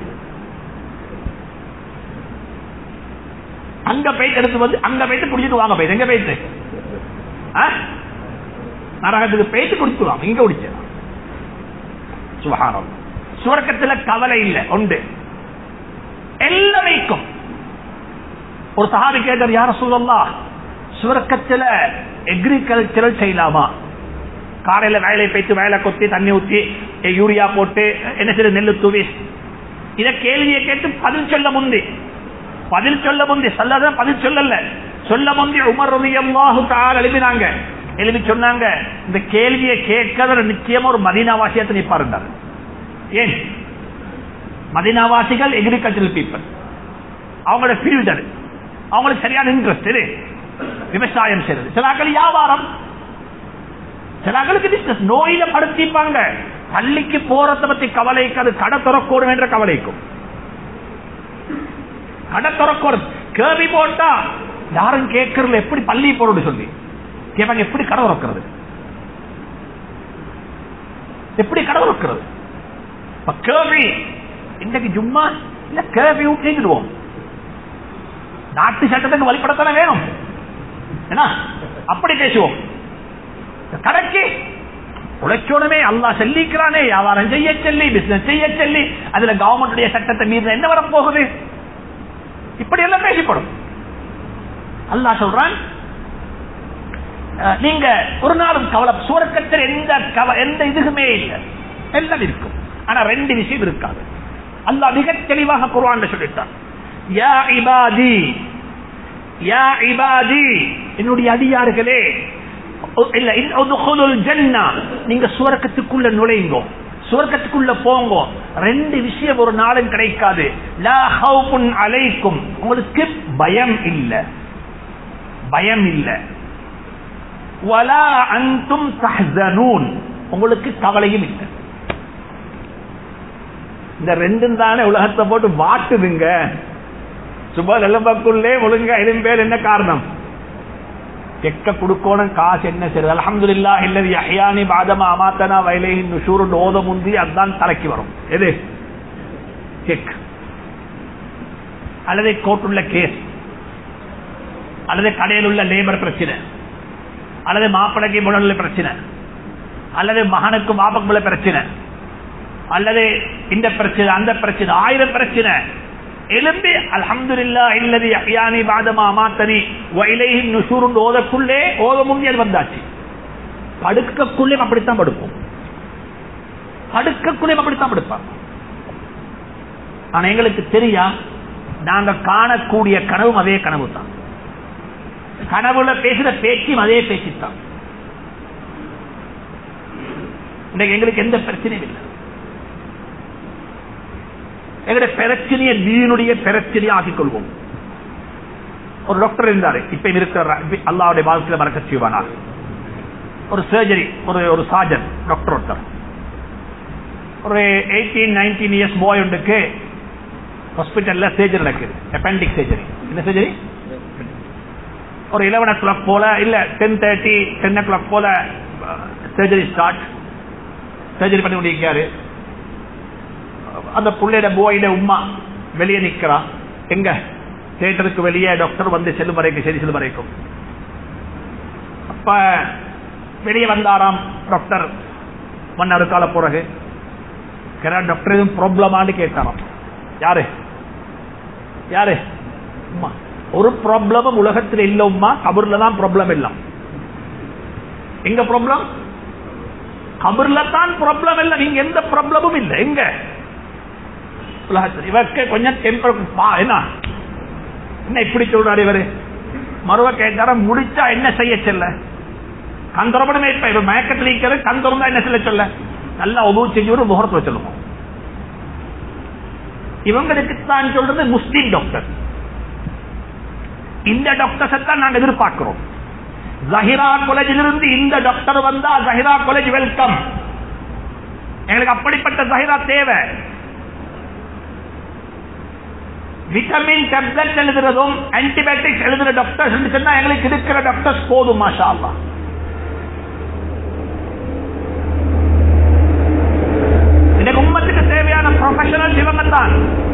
அங்க போயிட்டு எடுத்து வந்து அங்க போயிட்டு குடிச்சிட்டு வாங்க போயிட்டு எங்க போயிட்டு ஆ? நரகத்துக்கு போயிட்டு குடிச்சு வாங்க இங்க குடிச்சிடலாம் சுபகாரம் சுவர்க்கத்துல கவலை இல்லை உண்டு எல்லாம் வைக்கும் ஒரு சஹாபி கேட்டார் யார சொல்லலாம் சுவர்க்கத்துல எக்ரிகல்ச்சரல் செய்யலாமா காலையில வயலை போயிட்டு வயலை கொத்தி தண்ணி ஊத்தி எ, யூரியா போட்டு என்ன செய்ய நெல்லு தூவி இத கேள்வியை கேட்டு பதில் சொல்ல முந்தி பதில் சொல்ல முந்தி சொல்லாத பதில் சொல்லல சொல்ல முந்தி உமர் ரலியல்லாஹு தஆலா எழுப்பினாங்க எழுப்பி சொன்னாங்க இந்த கேள்வியை கேட்காத நிச்சயமா ஒரு மதீனாவாசியத்தை நிப்பாருங்க ஏன் மதீனாவாசிகள் எக்ரிகல்ச்சரல் பீப்பிள் அவங்களோட ஃபீல்டு அது அவங்களுக்கு சரியான இன்ட்ரெஸ்ட் இது விவசாயம் செய்யறது சிலாக்கள் வியாபாரம் சிலாக்களுக்கு பிசினஸ் நோயில படுத்திப்பாங்க பள்ளிக்கு போறத பத்தி கவலைக்கு அது கடை திறக்கூடும் என்ற கவலைக்கும் கடை திறக்கூடும் கேள்வி போட்டா யாரும் கேட்கறதுல எப்படி பள்ளி போறது சொல்லி கேட்பாங்க எப்படி கடை திறக்கிறது எப்படி கடை திறக்கிறது இப்ப கேள்வி இன்னைக்கு ஜும்மா இல்ல கேள்வி விட்டுடுவோம் நாட்டு சட்டத்துக்கு வழிபடத்தானே வேணும் என்ன அப்படி பேசுவோம் கடைக்கு உழைச்சோடமே அல்லா செல்லிக்கிறானே வியாபாரம் செய்ய சொல்லி பிசினஸ் செய்ய சொல்லி அதுல கவர்மெண்ட் சட்டத்தை மீது என்ன வரப்போகுது இப்படி எல்லாம் பேசப்படும் அல்லாஹ் சொல்றான் அஹ், நீங்க ஒரு நாளும் கவலை சூரக்கத்தில் எந்த கவ- எந்த இதுக்குமே இல்லை எல்லாம் இருக்கும் ஆனா ரெண்டு விஷயம் இருக்காது அல்லாஹ் மிக தெளிவாக குர்ஆன்ல சொல்லிட்டான் யா இபாதி யா இபாதி என்னுடைய அடியார்களே உ- இல்ல இன் உதுகுலுல் ஜன்னா நீங்க சுவர்க்கத்துக்குள்ள நுழைங்கோ சுவர்க்கத்துக்குள்ள போங்க ரெண்டு விஷயம் ஒரு நாளும் கிடைக்காது லா ஹவுஃபுன் அலைக்கும் உங்களுக்கு பயம் இல்ல பயம் இல்ல வலா அன்தும் தஹ்சனூன் உங்களுக்கு கவலையும் இல்லை இந்த ரெண்டும் தானே உலகத்தை போட்டு வாட்டுதுங்க சுப நிலம்பக்குள்ளே ஒழுங்கா எலும்பேல் என்ன காரணம் செக்க குடுக்கணும் காசு என்ன செய்யறது அலமதுல்லா இல்லது அஹ்யானி பாதமா அமாத்தனா வயலேஹி நுஷூரு ஓத முந்தி அதுதான் தலைக்கு வரும் எது செக் அல்லது கோர்ட்டுள்ள கேஸ் அல்லது கடையில் உள்ள லேபர் பிரச்சனை அல்லது மாப்பிளைக்கு முடல பிரச்சனை அல்லது மகனுக்கு மாப்பக்குள்ள பிரச்சனை அல்லது இந்த பிரச்சனை அந்த பிரச்சனை ஆயிரம் பிரச்சனை எலும்பி அல்ஹம்துலில்லா இல்லதி அஹ்யானி பாதமா அமாத்தனி வயலைஹி நுஷூருன்னு ஓதக்குள்ளே ஓத முன்னேறி வந்தாச்சு படுக்கக்குள்ளே அப்படித்தான் படுப்போம் படுக்கக்குள்ளே அப்படித்தான் படுப்பாங்க ஆனா எங்களுக்கு தெரியா நாங்க காணக்கூடிய கனவும் அதே கனவு தான் கனவுல பேசுற பேச்சும் அதே பேச்சுத்தான் இன்னைக்கு எங்களுக்கு எந்த பிரச்சனையும் இல்லை எங்களுடைய பிரச்சனையை நீனுடைய பிரச்சனையை ஆக்கிக் கொள்வோம் ஒரு டாக்டர் இருந்தாரு இப்ப இருக்கிற அல்லாவுடைய வாழ்க்கையில மறக்க செய்வானா ஒரு சர்ஜரி ஒரு ஒரு சார்ஜன் டாக்டர் ஒருத்தர் ஒரு எயிட்டீன் நைன்டீன் இயர்ஸ் பாய் ஒன்றுக்கு ஹாஸ்பிட்டல்ல சர்ஜரி நடக்குது அப்பெண்டிக் சர்ஜரி என்ன சர்ஜரி ஒரு இலவன் ஓ கிளாக் போல இல்ல ten thirty ten o'clock போல சர்ஜரி ஸ்டார்ட் சர்ஜரி பண்ணி கொண்டிருக்காரு அந்த புள்ளையோட போயிட உமா வெளியே நிக்கிறா எங்க தியேட்டருக்கு வெளியே டாக்டர் வந்து செல்லும் வரைக்கும் சரி செல்லும் வரைக்கும் அப்ப வெளியே வந்தாராம் டாக்டர் மன்னர் கால பிறகு டாக்டர் எதுவும் ப்ராப்ளமான்னு கேட்டாராம் யாரு யாரு உம்மா ஒரு ப்ராப்ளமும் உலகத்தில் இல்ல உமா கபூர்ல தான் ப்ராப்ளம் இல்லம் எங்க ப்ராப்ளம் கபர்ல தான் ப்ராப்ளம் இல்ல நீங்க எந்த ப்ராப்ளமும் இல்ல எங்க உலகத்தில் இவருக்கு கொஞ்சம் டெம்பர் என்ன என்ன இப்படி சொல்றாரு இவரு மறுவ கேட்டார முடிச்சா என்ன செய்ய சொல்ல கந்தரப்படமே இப்ப இவர் மயக்கத்தில் இருக்கிறது கந்தரம் என்ன சொல்ல சொல்ல நல்லா உதவு செஞ்சு ஒரு முகரத்துல சொல்லுவோம் இவங்களுக்கு தான் சொல்றது முஸ்லீம் டாக்டர் இந்த டாக்டர்ஸ் தான் நாங்க எதிர்பார்க்கிறோம் ஜஹிரா காலேஜில் இருந்து இந்த டாக்டர் வந்தா ஜஹிரா காலேஜ் வெல்கம் எங்களுக்கு அப்படிப்பட்ட ஜஹிரா தேவை விட்டமின் டேப்லெட் எழுதுறதும் ஆன்டிபயோட்டிக்ஸ் எழுதுற டாக்டர்ஸ் சொன்னா எங்களுக்கு இருக்கிற டாக்டர்ஸ் போதும் மாஷா அல்லா எனக்கு உம்மத்துக்கு தேவையான ப்ரொஃபஷனல் இவங்க தான்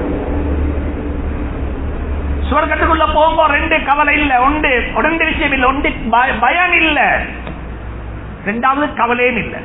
சுவர்க்கத்துக்குள்ள போகும்போது ரெண்டு கவலை இல்ல ஒன்று ரெண்டு விஷயம் இல்ல ஒன்று பயம் இல்ல ரெண்டாவது கவலையும் இல்ல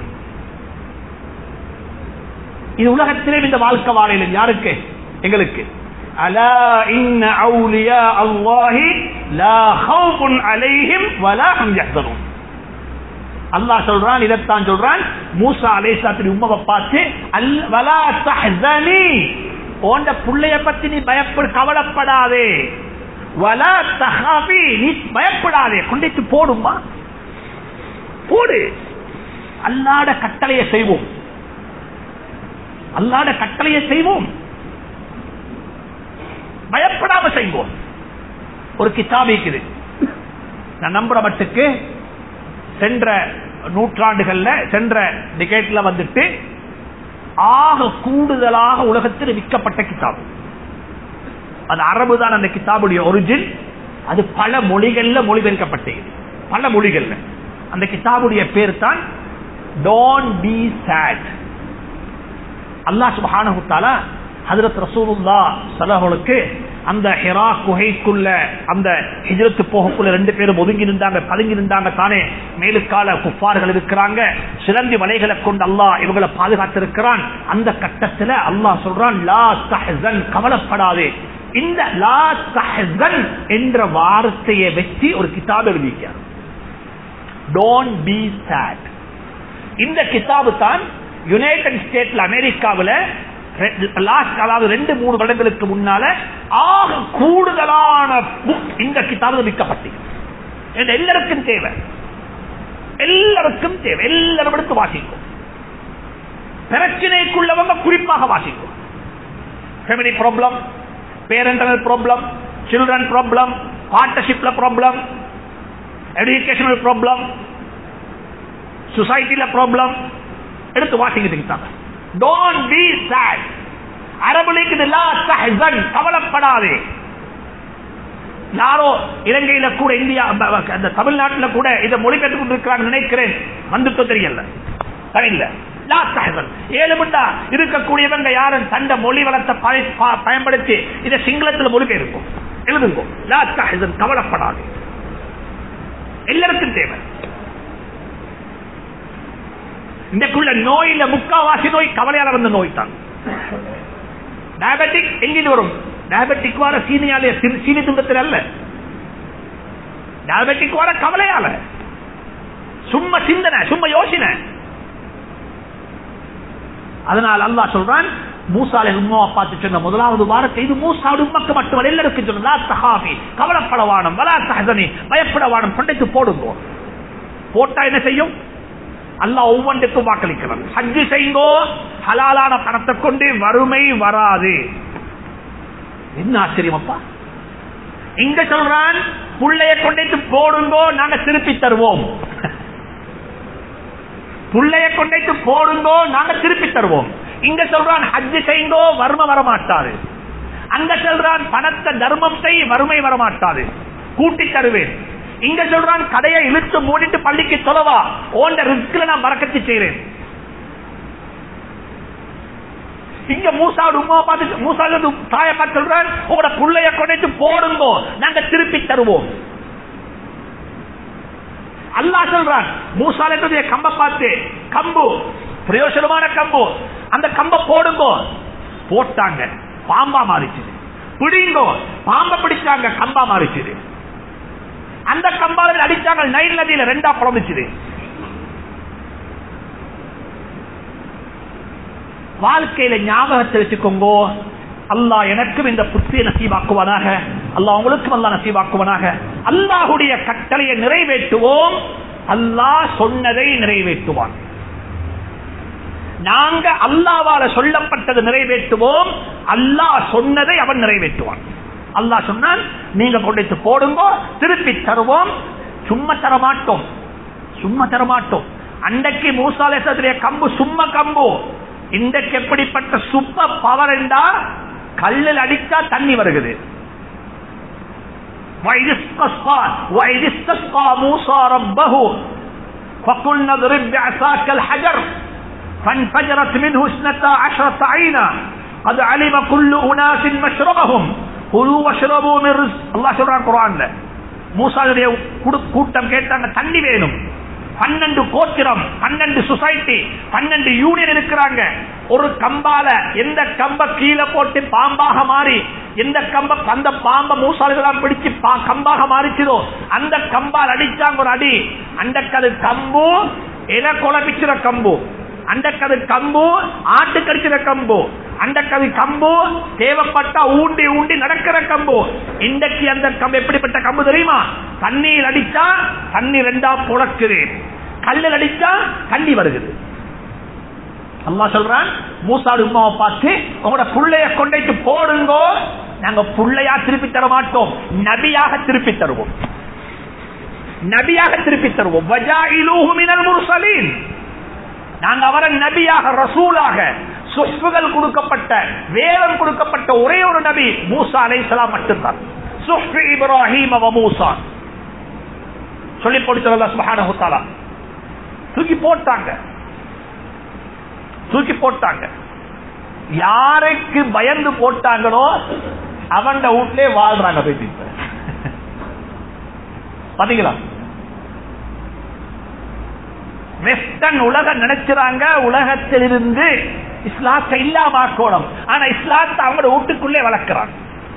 இது உலகத்திலே இந்த வாழ்க்கை வாழையில் யாருக்கு எங்களுக்கு அலா இன்ன அவுலியா அல்லாஹி லா ஹவுஃபுன் அலைஹிம் வலா ஹம் யஹ்சனூன் அல்லாஹ் சொல்றான் இதைத்தான் சொல்றான் மூசா அலைஹிஸ்ஸலாத்தின் உம்மவை பார்த்து அல் வலா தஹ்சனி ஓண்ட புள்ளைய பத்தி நீ பயப்பட கவலைப்படாதே வலா தஹாபி நீ பயப்படாதே கொண்டிட்டு போடுமா போடு அல்லாட கட்டளையை செய்வோம் அல்லாட கட்டளையை செய்வோம் பயப்படாம செய்வோம் ஒரு கிதாப் இருக்குது நான் நம்புற மட்டுக்கு சென்ற நூற்றாண்டுகள்ல சென்ற டிகேட்ல வந்துட்டு ஆக கூடுதலாக உலகத்தில் விற்கப்பட்ட கிதாப் அது அரபு தான் அந்த கிதாபுடைய ஒரிஜின் அது பல மொழிகள்ல மொழிபெயர்க்கப்பட்டது பல மொழிகள்ல அந்த கிதாபுடைய பேர் தான் டோன் பி சேட் அல்லாஹ் சுபஹானஹு தஆலா ஹஜரத் ரசூலுல்லா சலஹுலுக்கு அந்த ஹெரா குகைக்குள்ள அந்த ஹிஜரத்து போகக்குள்ள ரெண்டு பேரும் ஒதுங்கி நின்றாங்க பதுங்கி நின்றாங்க தானே மேலுக்கால குப்பார்கள் இருக்கிறாங்க சிலந்தி வலைகளை கொண்டு அல்லாஹ் இவங்களை பாதுகாத்திருக்கிறான் அந்த கட்டத்துல அல்லாஹ் சொல்றான் லா தஹன் கவலைப்படாதே இந்த லா தஹன் என்ற வார்த்தையை வச்சு ஒரு கிதாப் எழுதிக்கிறார் டோன்ட் பி சேட் இந்த கிதாபு தான் யுனைடெட் ஸ்டேட்ல அமெரிக்காவில் லாஸ்ட் அதாவது ரெண்டு மூணு வருடங்களுக்கு முன்னால ஆக கூடுதலான புக் இந்த கிதாபு விற்கப்பட்டது இது எல்லாருக்கும் தேவை எல்லாருக்கும் தேவை எல்லாரும் எடுத்து வாசிக்கும் பிரச்சனைக்குள்ளவங்க குறிப்பாக வாசிக்கும் family problem parental problem children problem பார்ட்னர்ஷிப்ல ப்ராப்ளம் எஜுகேஷனல் ப்ராப்ளம் சொசைட்டில ப்ராப்ளம் எடுத்து வாசிக்கிட்டு டோன்ட் பி சேட் அரபுலைக்கு கவலைப்படாதே யாரோ இலங்கையில கூட இந்தியா அந்த தமிழ்நாட்டில் கூட இதை மொழிபெற்றுக் கொண்டிருக்கிறாங்க நினைக்கிறேன் வந்துட்டு தெரியல இல்ல ஏழுமண்டா இருக்கக்கூடியவங்க யாரும் தண்ட மொழி வளத்தை பயன்படுத்தி இதை சிங்களத்தில் மொழிபெயர்க்கும் எழுதுங்க கவலைப்படாது எல்லாருக்கும் தேவை இன்றைக்குள்ள நோயில முக்காவாசி நோய் கவலையால வந்த நோய் தான் டயபெட்டிக் எங்கிட்டு வரும் டயபெட்டிக் வர சீனியால சீனி துன்பத்தில் அல்ல டயபெட்டிக் வர கவலையால சும்மா சிந்தனை சும்மா யோசனை அதனால் அல்லாஹ் சொல்றான் மூசாலை உண்மாவை பார்த்து சொன்ன முதலாவது வாரத்தை இது மூசாவுடைய உமக்கு மட்டுமல்ல எல்லாருக்கும் சொன்னா தகாபி கவலைப்படவானம் வலா தகதனி பயப்படவானம் கொண்டைத்து போடுங்க போட்டா என்ன செய்யும் அல்லாஹ் ஒவ்வொன்றுக்கும் வாக்களிக்கிறான் ஹஜ்ஜு செய்யுங்கோ ஹலாலான பணத்தை கொண்டு வறுமை வராது என்ன ஆச்சரியம் அப்பா இங்க சொல்றான் புள்ளைய கொண்டு போடுங்கோ நாங்க திருப்பி தருவோம் புள்ளைய கொண்டு போடுங்கோ நாங்க திருப்பி தருவோம் இங்க சொல்றான் ஹஜ்ஜு செய்யுங்கோ வறுமை வரமாட்டாது அங்க சொல்றான் பணத்தை தர்மம் செய் வறுமை வரமாட்டாது கூட்டி தருவேன் இங்க சொல்றான் கடையை இழுத்து மூடிட்டு பள்ளிக்கு தொலைவா ஓண்ட ரிஸ்க்ல நான் மறக்கத்து செய்றேன் இங்க மூசாவோட உமா பார்த்து மூசா தாய பார்த்து சொல்றான் உங்களோட புள்ளைய கொண்டு போடுங்கோ நாங்க திருப்பி தருவோம் அல்லாஹ் சொல்றான் மூசாலுடைய கம்ப பார்த்து கம்பு பிரயோசனமான கம்பு அந்த கம்ப போடுங்கோ போட்டாங்க பாம்பா மாறிச்சுது பிடிங்கோ பாம்ப பிடிச்சாங்க கம்பா மாறிச்சுது அந்த கம்பால அடிச்சாங்க நைல் நதியில ரெண்டா புலம்பிச்சுது வாழ்க்கையில ஞாபகத்தை வச்சுக்கோங்க அல்லாஹ் எனக்கும் இந்த புத்திய நசீவாக்குவனாக அல்லாஹ் உங்களுக்கும் அல்லாஹ் நசீவாக்குவனாக அல்லாஹுடைய கட்டளையை நிறைவேற்றுவோம் அல்லாஹ் சொன்னதை நிறைவேற்றுவான் நாங்க அல்லாவால சொல்லப்பட்டது நிறைவேற்றுவோம் அல்லாஹ் சொன்னதை அவன் நிறைவேற்றுவான் அல்லாஹ் சொன்னான் நீங்க கொண்டு போடுங்க திருப்பி தருவோம் சும்மா தர மாட்டோம் சும்மா தர மாட்டோம் அன்றைக்கு மூசாலேசத்திலே கம்பு சும்மா கம்பு இன்றைக்கு எப்படிப்பட்ட சுப்ப பவர் என்றா கல்லில் அடிச்சா தண்ணி வருகிறது وإذ استصقى- وإذ استسقى موسى ربه فقلنا اضرب بعصاك الحجر فانفجرت منه اثنتا عشرة عينا قد علم كل أناس مشربهم كلوا واشربوا من رزق الله சொல்றான் குர்ஆன்ல மூசாவுடைய குடு- கூட்டம் கேட்டாங்க தண்ணி வேணும் பன்னெண்டு கோத்திரம் பன்னெண்டு சொசைட்டி பன்னெண்டு யூனியன் இருக்கிறாங்க ஒரு கம்பால எந்த கம்ப கீழே போட்டு பாம்பாக மாறி எந்த கம்ப அந்த பாம்ப மூசாலுகளாம் பிடிச்சு பா- கம்பாக மாறிச்சதோ அந்த கம்பால் அடிச்சாங்க ஒரு அடி அந்த கது கம்பு என குழப்பிச்சிற கம்பு அந்த கது கம்பு ஆட்டு கடிச்சிற கம்பு அந்த கது கம்பு தேவைப்பட்டா ஊண்டி ஊண்டி நடக்கிற கம்பு இன்றைக்கு அந்த கம்பு எப்படிப்பட்ட கம்பு தெரியுமா தண்ணீர் அடிச்சா தண்ணி ரெண்டா புழக்குது கல்லில் அடிச்சா தண்ணி வருகிறது அல்லாஹ் சொல்றான் மூசாடு உமாவை பார்த்து உங்களோட புள்ளைய கொண்டைட்டு போடுங்கோ நாங்க புள்ளையா திருப்பி தர மாட்டோம் நபியாக திருப்பி தருவோம் நபியாக திருப்பி தருவோம் வஜாயிலூஹு மினல் முர்சலீன் நாங்க அவரை நபியாக ரசூலாக சுஷ்புகள் கொடுக்கப்பட்ட வேதம் கொடுக்கப்பட்ட ஒரே ஒரு நபி மூசா அலைஹிஸ்ஸலாம் மட்டும்தான் சுஹ்பு இப்ராஹிம் வ மூசா சொல்லி கொடுத்தது சுப்ஹானஹு தஆலா தூக்கி போட்டாங்க தூக்கி போட்டாங்க யாருக்கு பயந்து போட்டாங்களோ அவன் வீட்லயே வாழ்றாங்க போயிட்டு இப்ப. பாத்தீங்களா வெஸ்டர்ன் உலகம் நினைச்சுறாங்க உலகத்திலிருந்து இஸ்லாத்தை இல்லாமக்கோணும் ஆனா இஸ்லாத்தை அவங்க வீட்டுக்குள்ளே வளர்க்கிறாங்க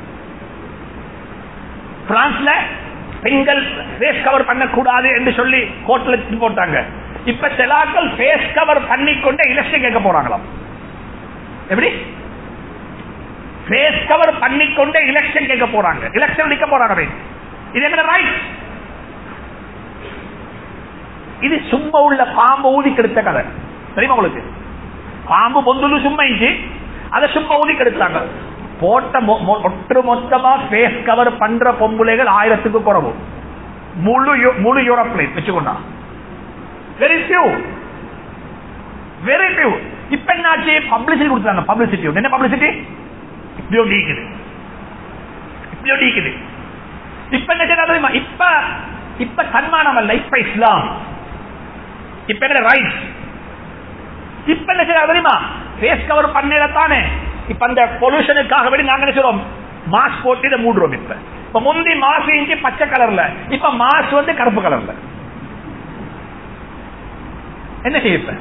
பிரான்ஸ்ல பெண்கள் ஃபேஸ் கவர் பண்ணக்கூடாது என்று சொல்லி கோர்ட்ல போட்டாங்க இப்ப சிலாக்கள் ஃபேஸ் கவர் பண்ணிக்கொண்டே எலெக்ஷன் கேட்க போறாங்களாம் எப்படி ஃபேஸ் கவர் பண்ணிக்கொண்டே எலெக்ஷன் கேட்க போறாங்க எலெக்ஷன் நிக்க போறாங்க இது என்ன ரைட் இது சும்மா உள்ள பாம்பு ஊதி கெடுத்த கதை தெரியுமா உங்களுக்கு பாம்பு பொந்துలు சும்மா இஞ்சி அதை சும்மா ஊதி கெடுத்தாங்க போட்ட மொ- மொ- ஒட்டு மொத்தமா ஃபேஸ் கவர் பண்ற பொம்புளைகள் ஆயிரத்துக்கு குறவு முழு யு- முழு யூரோப்ல வச்சுக்கொண்டா வெரி ஃபியூ வெரி ஃபியூ இப்ப என்னாச்சு பப்ளிசிட்டி கொடுத்தாங்க பப்ளிசிட்டி என்ன பப்ளிசிட்டி இப்படியோ நீக்குது இப்படியோ நீக்குது இப்ப என்ன செய்யறது தெரியுமா இப்ப இப்ப சன்மானம் அல்ல இப்ப இஸ்லாம் இப்ப என்ன ரைட் இப்ப என்ன செய்யறது தெரியுமா ஃபேஸ் கவர் பண்ணல தானே இப்ப அந்த பொல்யூஷனுக்காக வேண்டி நாங்க என்ன செய்றோம் மாஸ்க் போட்டு இதை மூடுறோம் இப்ப இப்ப முந்தி மாசு இஞ்சி பச்சை கலர்ல இப்ப மாசு வந்து கருப்பு கலர்ல என்ன செய்ய இப்ப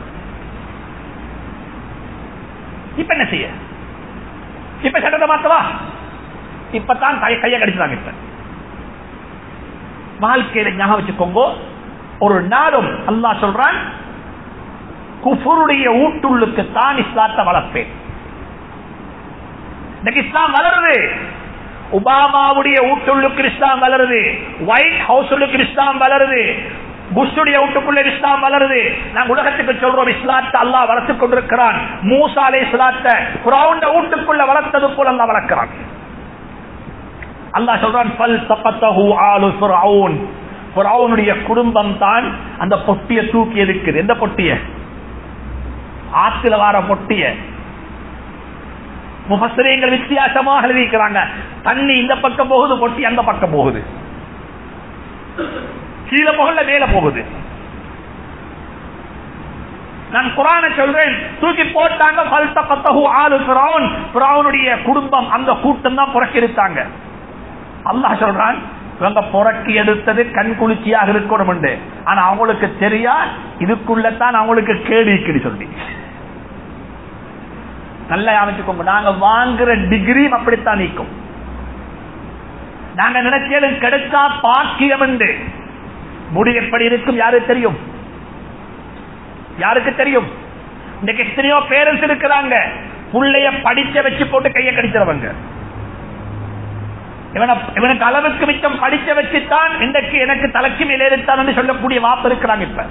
இப்ப என்ன செய்ய இப்ப சட்டத்தை மாத்தவா இப்பதான் கை கைய கடிச்சாங்க இப்ப வாழ்க்கையில ஞாபகம் வச்சுக்கோங்க ஒரு நாளும் அல்லாஹ் சொல்றான் குஃபருடைய ஊட்டுள்ளுக்கு தான் இஸ்லாத்தை வளர்ப்பேன் இன்னைக்கு இஸ்லாம் வளருது ஒபாமாவுடைய ஊட்டுள்ளுக்கு இஸ்லாம் வளருது ஒயிட் ஹவுஸ் இஸ்லாம் வளருது புஷுடைய வீட்டுக்குள்ள இஸ்லாம் வளருது நாங்க உலகத்துக்கு சொல்றோம் இஸ்லாத்தை அல்லாஹ் வளர்த்துக் கொண்டிருக்கிறான் மூசா அலை இஸ்லாத்தை குராவுண்ட வீட்டுக்குள்ள வளர்த்தது போல அல்லாஹ் வளர்க்கிறான் அல்லாஹ் சொல்றான் பல் தப்பத்தஹு ஆலு ஃபிரௌன் ஃபிரௌனுடைய குடும்பம் தான் அந்த பொட்டிய தூக்கி இருக்குது எந்த பொட்டிய ஆத்துல வார பொட்டிய முபஸ்ரீங்கள் வித்தியாசமாக எழுதிக்கிறாங்க தண்ணி இந்த பக்கம் போகுது பொட்டி அந்த பக்கம் போகுது கீழே போகல மேல போகுது நான் குரானை சொல்றேன் தூக்கி போட்டாங்க ஃபல்தகத்தஹு ஆலு ஃபிரௌன் ஃபிரௌனுடைய குடும்பம் அந்த கூட்டம் தான் புறக்கி எடுத்தாங்க அல்லாஹ் சொல்றான் இவங்க புறக்கி எடுத்தது கண் குளிர்ச்சியாக இருக்கணும் உண்டு. ஆனா அவங்களுக்கு தெரியா இதுக்குள்ளதான் அவங்களுக்கு கேடு இக்குது சொல்லி நல்லா அமைச்சுக்கோங்க நாங்க வாங்குற டிகிரி அப்படித்தான் நீக்கும் நாங்க நினைச்சது கிடைச்சா பாக்கியம் என்று முடி எப்படி இருக்கும் யாருக்கு தெரியும் யாருக்கு தெரியும் இன்னைக்கு எத்தனையோ பேரண்ட்ஸ் இருக்கிறாங்க புள்ளைய படிச்ச வச்சு போட்டு கையை கடிச்சிருவங்க இவனை இவனுக்கு அளவுக்கு மிச்சம் படிச்ச வச்சுத்தான் இன்றைக்கு எனக்கு தலைக்கு மேலே எடுத்தான் சொல்லக்கூடிய வாப்பு இருக்கிறாங்க இப்ப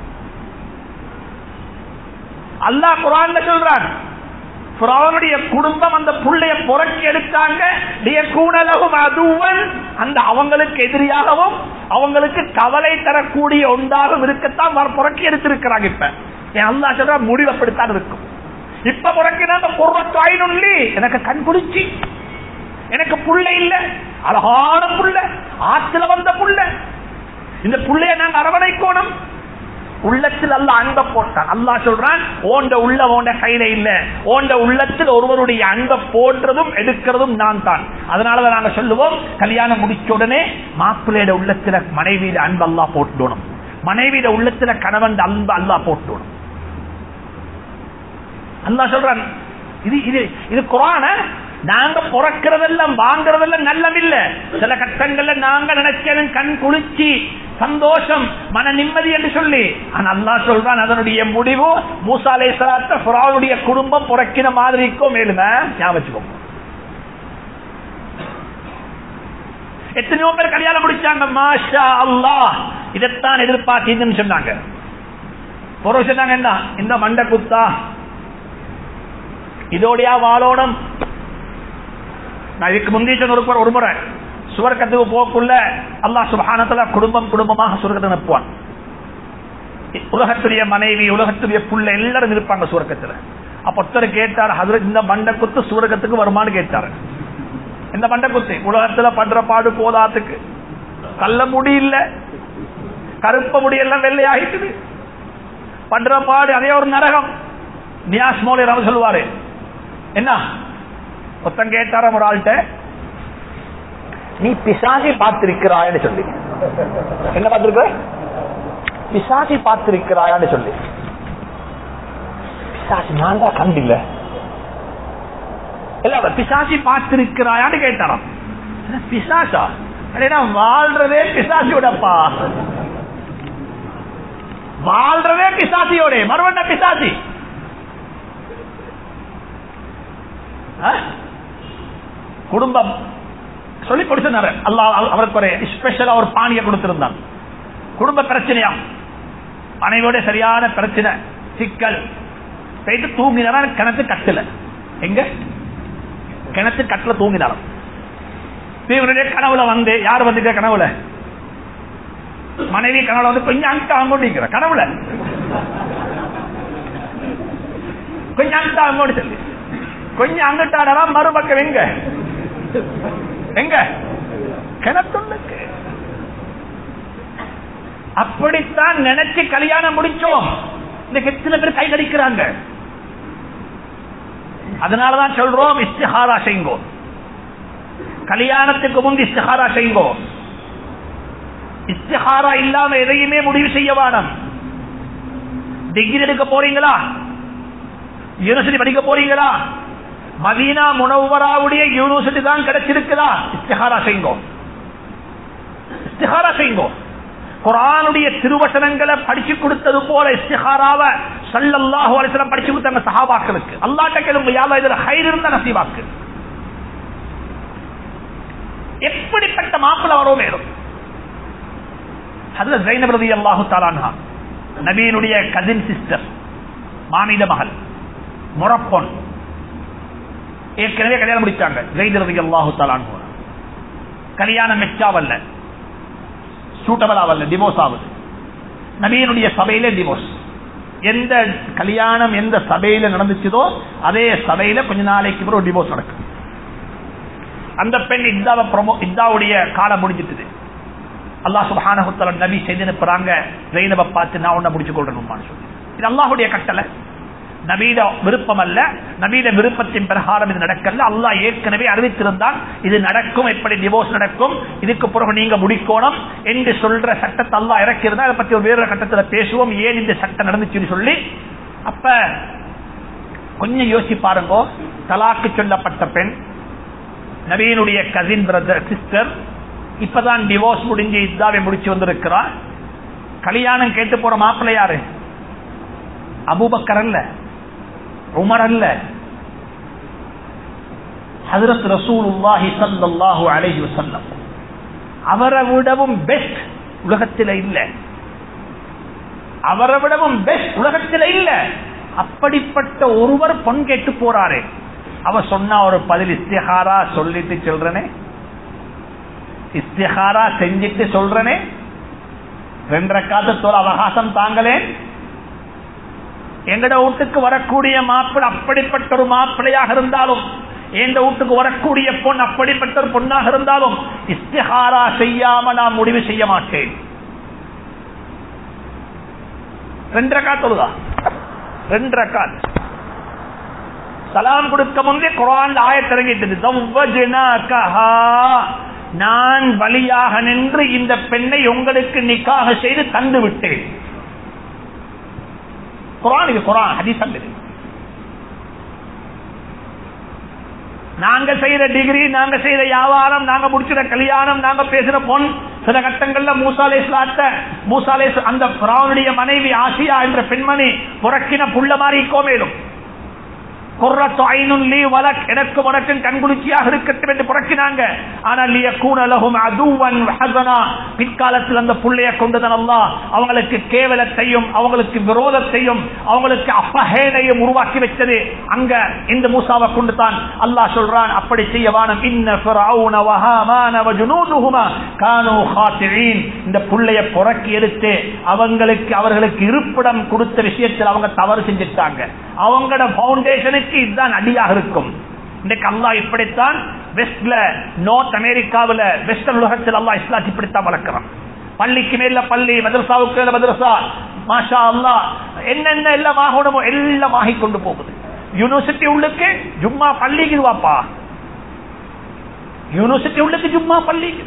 அல்லாஹ் குரான்ல சொல்றான் அவனுடைய குடும்பம் அந்த புள்ளைய புரட்சி எடுத்தாங்க கூடலகும் அதுவன் அந்த அவங்களுக்கு எதிரியாகவும் அவங்களுக்கு கவலை தரக்கூடிய ஒன்றாகவும் இருக்கத்தான் வர புரட்சி எடுத்திருக்கிறாங்க இப்ப என் அல்லா சொல்ற முடிவு அப்படித்தான் இருக்கும் இப்ப புறக்கினா அந்த பொருளி எனக்கு கண் குளிச்சு எனக்கு புள்ள இல்ல அழகான புள்ள ஆத்துல வந்த புள்ள இந்த புள்ளைய நாங்க அரவணைக்கோணும் உள்ளத்தில் அல்ல அன்பை போட்டான் அல்லா சொல்றான் ஓண்ட உள்ள ஓண்ட கையில இல்ல ஓண்ட உள்ளத்தில் ஒருவருடைய அன்பை போன்றதும் எடுக்கிறதும் நான் தான் அதனாலதான் நாங்க சொல்லுவோம் கல்யாணம் முடிச்ச உடனே மாப்பிள்ளையோட உள்ளத்துல மனைவியிட அன்பு அல்லா போட்டுடணும் மனைவியிட உள்ளத்துல கணவன் அன்பு அல்லா போட்டுடணும் அல்லா சொல்றான் இது இது இது குரான நாங்க பிறக்கிறதெல்லாம் வாங்குறதெல்லாம் நல்லமில்ல சில கட்டங்கள்ல நாங்க நினைச்சதும் கண் குளிர்ச்சி சந்தோஷம் மன நிம்மதி என்று சொல்லி ஆனா அல்லா சொல்றான் அதனுடைய முடிவு மூசாலை புறாவுடைய குடும்பம் புறக்கின மாதிரி இருக்கும் மேலுங்க ஞாபகம் எத்தனையோ பேர் கல்யாணம் முடிச்சாங்க மாஷா அல்லா இதைத்தான் எதிர்பார்த்தீங்கன்னு சொன்னாங்க பொருள் சொன்னாங்க என்ன இந்த மண்ட குத்தா இதோடையா வாழோடம் நான் இதுக்கு முந்தைய சொன்ன ஒரு ஒரு முறை சுவர்க்கத்துக்கு போக்குள்ள அல்லா சுபானத்துல குடும்பம் குடும்பமாக சுவர்க்கத்தை நிற்பான் உலகத்துடைய மனைவி உலகத்துடைய புள்ள எல்லாரும் இருப்பாங்க சுவர்க்கத்துல அப்ப ஒருத்தர் கேட்டார் ஹசரத் இந்த மண்ட குத்து சுவர்க்கத்துக்கு வருமானு கேட்டாரு இந்த மண்ட குத்து உலகத்துல பண்ற பாடு போதாத்துக்கு கள்ள முடி இல்ல கருப்ப முடி எல்லாம் வெள்ளையாகிட்டுது பண்ற பாடு அதே ஒரு நரகம் நியாஸ் மோலி ரவ சொல்லுவாரு என்ன ஒருத்தன் கேட்டார ஒரு ஆள்கிட்ட நீ பிசாசி பார்த்திருக்கிறாய்னு சொல்லி என்ன பார்த்திருக்க பிசாசி பார்த்திருக்கிறாயான்னு சொல்லி பிசாசி நான் தான் கண்டில்ல இல்ல பிசாசி பார்த்திருக்கிறாயான்னு கேட்டாராம் பிசாசா அப்படின்னா வாழ்றதே பிசாசியோடப்பா வாழ்றதே பிசாசியோட மறுவண்ண பிசாசி குடும்பம் சொல்லி கொடுத்திருந்தாரு அல்லா அவருக்கு ஒரு ஸ்பெஷலா ஒரு பானியை கொடுத்திருந்தான் குடும்ப பிரச்சனையா மனைவியோட சரியான பிரச்சனை சிக்கல் போயிட்டு தூங்கினாரா கிணத்து கட்டல எங்க கிணத்து கட்டல தூங்கினாராம் இவருடைய கனவுல வந்து யார் வந்துட்ட கனவுல மனைவி கனவுல வந்து கொஞ்சம் அங்க அங்கோட்டிக்கிற கனவுல கொஞ்சம் அங்க அங்கோடி சொல்லி கொஞ்சம் அங்கிட்டாடா மறுபக்கம் எங்க எங்க கிணத்துள்ளுக்கு அப்படித்தான் நினைச்சு கல்யாணம் முடிச்சோம் இந்த எத்தனை பேர் கை கடிக்கிறாங்க அதனாலதான் சொல்றோம் இஸ்திஹாரா செய்யுங்கோ கல்யாணத்துக்கு முன் இஸ்திஹாரா செய்யுங்கோ இஸ்திஹாரா இல்லாம எதையுமே முடிவு செய்ய வேணும் டிகிரி எடுக்க போறீங்களா யூனிவர்சிட்டி படிக்க போறீங்களா மதீனா முனவராவுடைய யூனிவர்சிட்டி தான் கிடைச்சிருக்குதா இஸ்திஹாரா செய்யுங்கோ இஸ்திஹாரா செய்யுங்கோ குரானுடைய திருவசனங்களை படிச்சு கொடுத்தது போல இஸ்திஹாராவ சல்லல்லாஹு அலிஸ்லாம் படிச்சு கொடுத்தாங்க சஹாபாக்களுக்கு அல்லாட்ட கேளுங்க யாவா இதுல ஹைர் இருந்த நசீபாக்கு எப்படிப்பட்ட மாப்பிள வரும் மேலும் அதுல ஜைனப் ரதி அல்லாஹு தாலான்ஹா நபீனுடைய கசின் சிஸ்டர் மாமித மகள் முறப்பொன் ஏற்கனவே கல்யாணம் முடிச்சாங்க ஜெயித் ரதி அல்லாஹு தாலான்ஹா கல்யாணம் மெச்சாவல்ல சூட்டபிள் ஆவல்ல டிவோர்ஸ் ஆகுது நபியனுடைய சபையில டிவோர்ஸ் எந்த கல்யாணம் எந்த சபையில நடந்துச்சதோ அதே சபையில கொஞ்ச நாளைக்கு பிறகு டிவோர்ஸ் நடக்கும் அந்த பெண் இந்தாவை ப்ரமோ இந்தாவுடைய காலம் முடிஞ்சிட்டது அல்லா சுபானகுத்தல நபி செய்து அனுப்புறாங்க ஜெயினப பார்த்து நான் உன்ன முடிச்சு கொள்ளணுமான்னு சொல்லி இது அல்லாஹுடைய கட்டளை நபீத விருப்பம் அல்ல நபீத விருப்பத்தின் பிரகாரம் இது நடக்கல அல்லாஹ் ஏற்கனவே அறிவித்திருந்தான் இது நடக்கும் எப்படி டிவோர்ஸ் நடக்கும் இதுக்கு பிறகு நீங்க முடிக்கணும் என்று சொல்ற சட்டத்தை அல்லாஹ் இறக்கியிருந்தா அதை பத்தி ஒரு வேற கட்டத்துல பேசுவோம் ஏன் இந்த சட்டம் நடந்துச்சுன்னு சொல்லி அப்ப கொஞ்சம் யோசிச்சு பாருங்க தலாக்கு சொல்லப்பட்ட பெண் நவீனுடைய கசின் பிரதர் சிஸ்டர் இப்பதான் டிவோர்ஸ் முடிஞ்சு இதாவை முடிச்சு வந்திருக்கிறார் கல்யாணம் கேட்டு போற மாப்பிள்ளை யாரு அபூபக்கர் அல்ல உமர் அல்ல ஹதரத் ரசூலுல்லாஹி ஸல்லல்லாஹு அலைஹி வஸல்லம் அவரை விடவும் பெஸ்ட் உலகத்தில் இல்ல அவரை விடவும் பெஸ்ட் உலகத்தில் இல்ல அப்படிப்பட்ட ஒருவர் பொன் கேட்டு போறாரு அவ சொன்னா ஒரு பதில் இஸ்திஹாரா சொல்லிட்டு சொல்றனே இஸ்திஹாரா செஞ்சிட்டு சொல்றனே ரெண்டரை காத்தத்தோல் அவகாசம் தாங்களேன் எங்கட வீட்டுக்கு வரக்கூடிய மாப்பிள்ளை அப்படிப்பட்ட ஒரு மாப்பிள்ளையாக இருந்தாலும் எந்த வீட்டுக்கு வரக்கூடிய பொன் அப்படிப்பட்ட ஒரு பொண்ணாக இருந்தாலும் இஸ்திஹாரா செய்யாம நான் முடிவு செய்ய மாட்டேன் ரெண்டரை காத்தொழுதா ரெண்டரை காத் சலாம் கொடுக்க முன்னே குரான் ஆயத்திறங்கிட்டது நான் வழியாக நின்று இந்த பெண்ணை உங்களுக்கு நிக்காக செய்து தந்து விட்டேன் குரான் இது குரான் ஹதீஸ் அல்லது நாங்க செய்யற டிகிரி நாங்க செய்யற வியாபாரம் நாங்க முடிச்சிட கல்யாணம் நாங்க பேசுற பொன் சில கட்டங்கள்ல மூசாலே மூசாலே அந்த பிராவனுடைய மனைவி ஆசியா என்ற பெண்மணி புறக்கின புள்ள மாதிரி கோமேலும் எனக்கும் உனக்கும் கண்குளிர்ச்சியாக இருக்கட்டும் என்று புறக்கினாங்க ஆனால் பிற்காலத்தில் அந்த புள்ளைய கொண்டுதான் அல்லா அவங்களுக்கு கேவலத்தையும் அவங்களுக்கு விரோதத்தையும் அவங்களுக்கு அப்பகேனையும் உருவாக்கி வச்சது அங்க இந்த மூசாவை கொண்டு தான் அல்லாஹ் சொல்றான் அப்படி செய்ய வானம் இந்த புள்ளைய புறக்கி எடுத்து அவங்களுக்கு அவர்களுக்கு இருப்பிடம் கொடுத்த விஷயத்தில் அவங்க தவறு செஞ்சிட்டாங்க அவங்களோட பவுண்டேஷனுக்கு இதுதான் அடியாக இருக்கும் இன்றைக்கு அல்லா இப்படித்தான் வெஸ்ட்ல நார்த் அமெரிக்காவில் வெஸ்டர்ன் உலகத்தில் அல்லா இஸ்லாத் இப்படித்தான் வளர்க்கிறான் பள்ளிக்கு மேல பள்ளி மதரசாவுக்கு மேல மதரசா மாஷா அல்லா என்னென்ன எல்லாம் ஆகணுமோ எல்லாம் ஆகி கொண்டு போகுது யூனிவர்சிட்டி உள்ளுக்கு ஜும்மா பள்ளிக்கு வாப்பா யூனிவர்சிட்டி உள்ளுக்கு ஜும்மா பள்ளிக்கு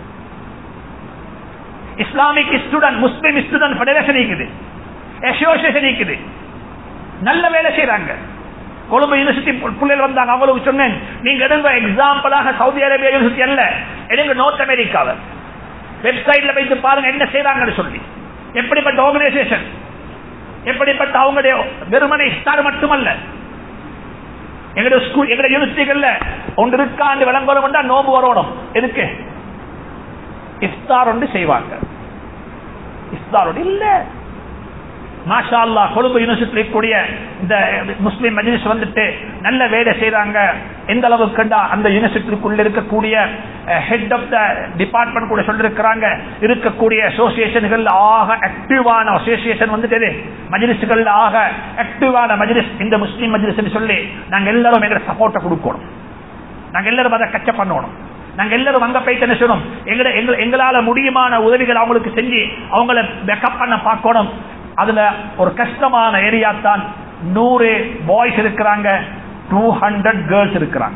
Islamic student Muslim student federation இருக்குது அசோசியேஷன் இருக்குது நல்ல வேலை செய்யறாங்க கொழும்பு யூனிவர்சிட்டி பிள்ளைகள் வந்தாங்க அவங்களுக்கு சொன்னேன் நீங்க எடுங்க எக்ஸாம்பிளாக சவுதி அரேபியா யூனிவர்சிட்டி அல்ல எடுங்க நார்த் அமெரிக்காவை வெப்சைட்ல வைத்து பாருங்க என்ன செய்யறாங்கன்னு சொல்லி எப்படிப்பட்ட ஆர்கனைசேஷன் எப்படிப்பட்ட அவங்களுடைய வெறுமனை ஸ்டார் மட்டுமல்ல எங்களுடைய ஸ்கூல் எங்களுடைய யூனிவர்சிட்டிகள்ல ஒன்று இருக்காண்டு விளங்கணும் நோம்பு வரணும் எதுக்கு இஃப்தார் ஒன்று செய்வாங்க இஃப்தார் ஒன்று இல்ல மாஷா அல்லா கொழும்பு யூனிவர்சிட்டி கூடிய இந்த முஸ்லிம் மஜிலிஸ் வந்துட்டு நல்ல வேலை செய்யறாங்க எந்த அளவுக்கு கண்டா அந்த யூனிவர்சிட்டிக்குள்ள இருக்கக்கூடிய ஹெட் ஆஃப் த டிபார்ட்மெண்ட் கூட சொல்லிருக்கிறாங்க இருக்கக்கூடிய அசோசியேஷன்கள் ஆக ஆக்டிவான அசோசியேஷன் வந்துட்டு மஜிலிஸ்கள் ஆக ஆக்டிவான மஜிலிஸ் இந்த முஸ்லீம் மஜிலிஸ் சொல்லி நாங்க எல்லாரும் எங்க சப்போர்ட்டை கொடுக்கணும் நாங்க எல்லாரும் அதை கச்ச பண்ணணும் நாங்க எல்லாரும் அங்க போயிட்டு என்ன செய்யணும் எங்க எங்களால முடியுமான உதவிகள் அவங்களுக்கு செஞ்சு அவங்கள பேக்கப் பண்ண பார்க்கணும் அதுல ஒரு கஷ்டமான ஏரியா தான் நூறு பாய்ஸ் இருக்கிறாங்க டூ ஹண்ட்ரட் கேர்ள்ஸ் இருக்கிறாங்க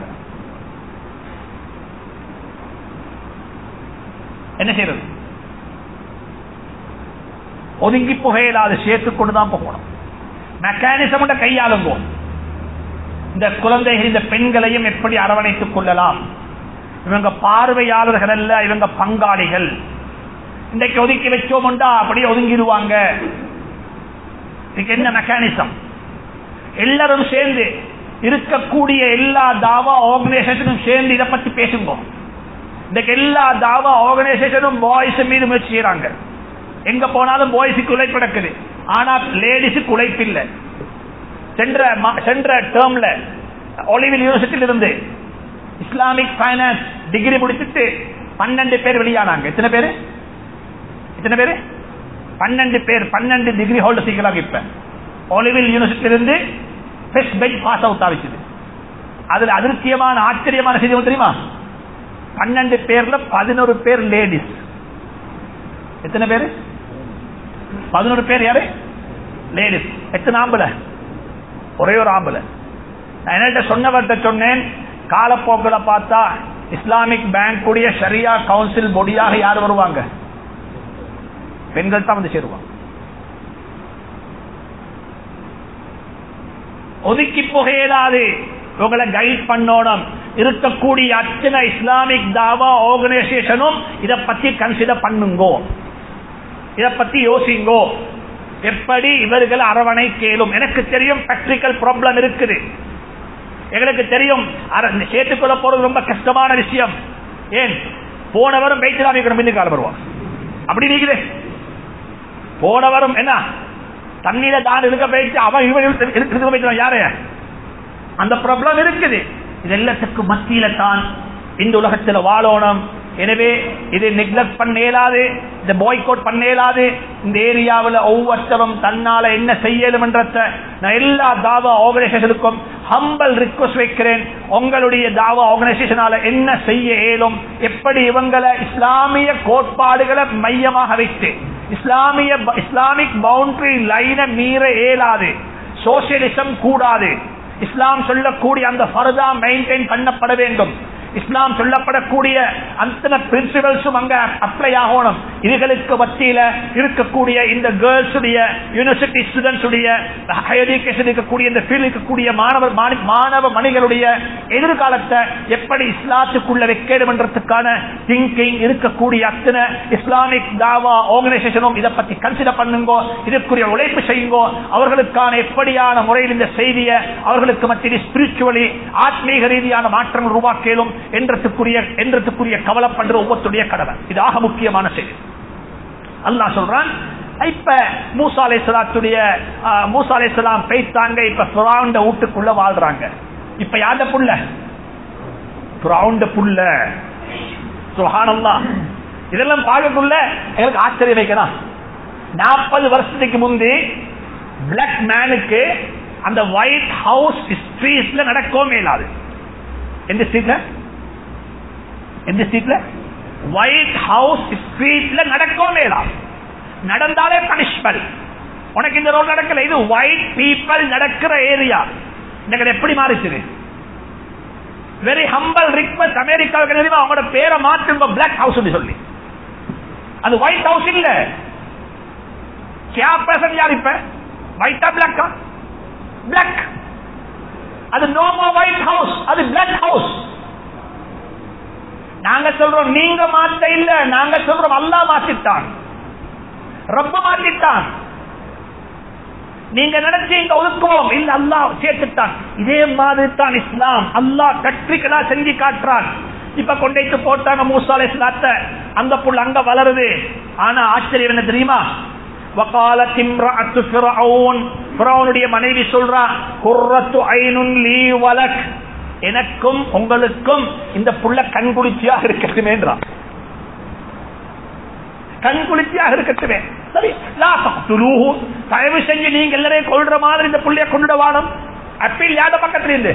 என்ன செய்யறது ஒதுங்கி புகையில அதை சேர்த்து கொண்டுதான் போகணும் மெக்கானிசம் கையாளுங்கோ இந்த குழந்தைகள் இந்த பெண்களையும் எப்படி அரவணைத்துக் கொள்ளலாம் இவங்க பார்வையாளர்கள் அல்ல இவங்க பங்காளிகள் இன்றைக்கு ஒதுக்கி வச்சோம்டா அப்படியே ஒதுங்கிடுவாங்க இதுக்கு என்ன மெக்கானிசம் எல்லாரும் சேர்ந்து இருக்கக்கூடிய எல்லா தாவா ஆர்கனைசேஷனும் சேர்ந்து இதை பத்தி பேசுங்க இன்றைக்கு எல்லா தாவா ஆர்கனைசேஷனும் பாய்ஸ் மீது முயற்சி செய்யறாங்க எங்க போனாலும் பாய்ஸுக்கு உழைப்பு நடக்குது ஆனா லேடிஸுக்கு உழைப்பு இல்லை சென்ற சென்ற டேர்ம்ல ஒலிவில் யூனிவர்சிட்டியில இருந்து இஸ்லாமிக் பைனான்ஸ் டிகிரி முடிச்சுட்டு பன்னெண்டு பேர் வெளியானாங்க எத்தனை பேரு எத்தனை பேரு பன்னெண்டு பேர் பன்னெண்டு டிகிரி ஹோல்டர் செய்கிறாங்க இப்ப ஒலிவில் யூனிவர்சிட்டியிலிருந்து ஃபர்ஸ்ட் பெஞ்ச் பாஸ் அவுட் ஆகிச்சது அதுல அதிருப்தியமான ஆச்சரியமான செய்தி தெரியுமா பன்னெண்டு பேர்ல பதினோரு பேர் லேடிஸ் எத்தனை பேரு பதினோரு பேர் யாரு லேடிஸ் எத்தனை ஆம்பளை ஒரே ஒரு ஆம்பளை நான் என்கிட்ட சொன்னவர்கிட்ட சொன்னேன் காலப்போக்கில் பார்த்தா இஸ்லாமிக் பேங்க் உடைய ஷரியா கவுன்சில் பொடியாக யார் வருவாங்க பெண்கள் தான் வந்து சேருவாங்க ஒதுக்கி புகையிடாது உங்களை கைட் பண்ணணும் இருக்கக்கூடிய அத்தனை இஸ்லாமிக் தாவா ஆர்கனைசேஷனும் இதை பத்தி கன்சிடர் பண்ணுங்கோ இதை பத்தி யோசிங்கோ எப்படி இவர்கள் அரவணை கேளும் எனக்கு தெரியும் பிராக்டிக்கல் ப்ராப்ளம் இருக்குது எங்களுக்கு தெரியும் சேர்த்துக்கொள்ள போறது ரொம்ப கஷ்டமான விஷயம் ஏன் போனவரும் வைத்திராமிக்கிற மின்னுக்கால வருவான் அப்படி நீங்களே போனவரும் என்ன தண்ணீர தான் இருக்க போயிட்டு அவன் இவன் போயிட்டு யாரு அந்த ப்ராப்ளம் இருக்குது இது எல்லாத்துக்கு மத்தியில தான் இந்த உலகத்தில் வாழணும் எனவே இது நெக்லெக்ட் பண்ண இயலாது இந்த பாய்கோட் பண்ண இயலாது இந்த ஏரியாவில் ஒவ்வொருத்தரும் தன்னால என்ன செய்யலும் என்றத நான் எல்லா தாவா ஆர்கனைசேஷனுக்கும் ஹம்பல் ரிக்வஸ்ட் வைக்கிறேன் உங்களுடைய தாவா ஆர்கனைசேஷனால என்ன செய்ய இயலும் எப்படி இவங்களை இஸ்லாமிய கோட்பாடுகளை மையமாக வைத்து இஸ்லாமிய இஸ்லாமிக் பவுண்டரி லைனை மீற இயலாது சோசியலிசம் கூடாது இஸ்லாம் சொல்லக்கூடிய அந்த ஃபர்தா மெயின்டைன் பண்ணப்பட வேண்டும் இஸ்லாம் சொல்லப்படக்கூடிய அத்தனை பிரின்சிபல்ஸும் அங்க அப்ளை ஆகணும் இதுகளுக்கு மத்தியில இருக்கக்கூடிய இந்த கேர்ள்ஸ் உடைய யூனிவர்சிட்டி ஸ்டூடெண்ட்ஸ் உடைய ஹையர் எஜுகேஷன் இருக்கக்கூடிய இந்த ஃபீல்ட் இருக்கக்கூடிய மாணவர் மாணவ மணிகளுடைய எதிர்காலத்தை எப்படி இஸ்லாத்துக்குள்ள வைக்கணும் என்றதுக்கான திங்கிங் இருக்கக்கூடிய அத்தனை இஸ்லாமிக் தாவா ஆர்கனைசேஷனும் இதை பத்தி கன்சிடர் பண்ணுங்கோ இதற்குரிய உழைப்பு செய்யுங்கோ அவர்களுக்கான எப்படியான முறையில் இந்த செய்தியை அவர்களுக்கு மத்தியில் ஸ்பிரிச்சுவலி ஆத்மீக ரீதியான மாற்றம் உருவாக்கலும் என்றதுக்குரிய என்றதுக்குரிய கவலைப்படுற ஒவ்வொருடைய கடமை இது ஆக முக்கியமான செய்தி அல்லாஹ் சொல்றான் இப்ப மூசா அலைசலாத்துடைய மூசா அலைசலாம் பேய்த்தாங்க இப்ப புறாண்ட வீட்டுக்குள்ள வாழ்றாங்க இப்ப யாத புள்ள புறாண்ட புள்ள சுகானல்லா இதெல்லாம் பார்க்கக்குள்ள எங்களுக்கு ஆச்சரியம் வைக்கலாம் நாற்பது வருஷத்துக்கு முந்தி பிளாக் மேனுக்கு அந்த ஒயிட் ஹவுஸ் ஸ்ட்ரீட்ல நடக்கவும் இயலாது எந்த ஸ்ட்ரீட்ல எந்த ஸ்ட்ரீட்ல ஒயிட் ஹவுஸ் ஸ்ட்ரீட்ல நடக்கவும் இயலாது நடந்தாலே பனிஷ்மெண்ட் உனக்கு இந்த ரோடு நடக்கல இது ஒயிட் பீப்பிள் நடக்கிற ஏரியா எனக்கு எப்படி மாறிச்சு வெரி ஹம்பல் ரிக்வஸ்ட் அமெரிக்காவுக்கு தெரியுமா அவங்களோட பேரை மாற்றுங்க பிளாக் ஹவுஸ் சொல்லி அது ஒயிட் ஹவுஸ் இல்ல சேர்பர்சன் யார் இப்ப ஒயிட்டா பிளாக்கா பிளாக் அது நோமோ ஒயிட் ஹவுஸ் அது பிளாக் ஹவுஸ் நாங்க சொல்றோம் நீங்க மாத்த இல்ல நாங்க சொல்றோம் அல்லா மாத்திட்டான் ரொம்ப மாத்திட்டான் நீங்க நினைச்சீங்க ஒதுக்குவோம் இல்ல அல்லா சேர்த்துட்டான் இதே மாதிரி தான் இஸ்லாம் அல்லா கட்ரிகளா செஞ்சு காட்டுறான் இப்ப கொண்டைத்து போட்டாங்க மூசாலை இஸ்லாத்த அந்த புல் அங்க வளருது ஆனா ஆச்சரியம் என்ன தெரியுமா மனைவி சொல்றா குர்ரத்து ஐனுன் லீ வலக் எனக்கும் உங்களுக்கும் இந்த புள்ள கண்குளிர்ச்சியாக இருக்கட்டுமேன்றான் கண்குளிர்ச்சியாக இருக்கட்டுமே சரி தயவு செஞ்சு நீங்க எல்லாரையும் கொள்ற மாதிரி இந்த புள்ளைய கொண்டுட வாழும் அப்பீல் யாத பக்கத்துல இருந்து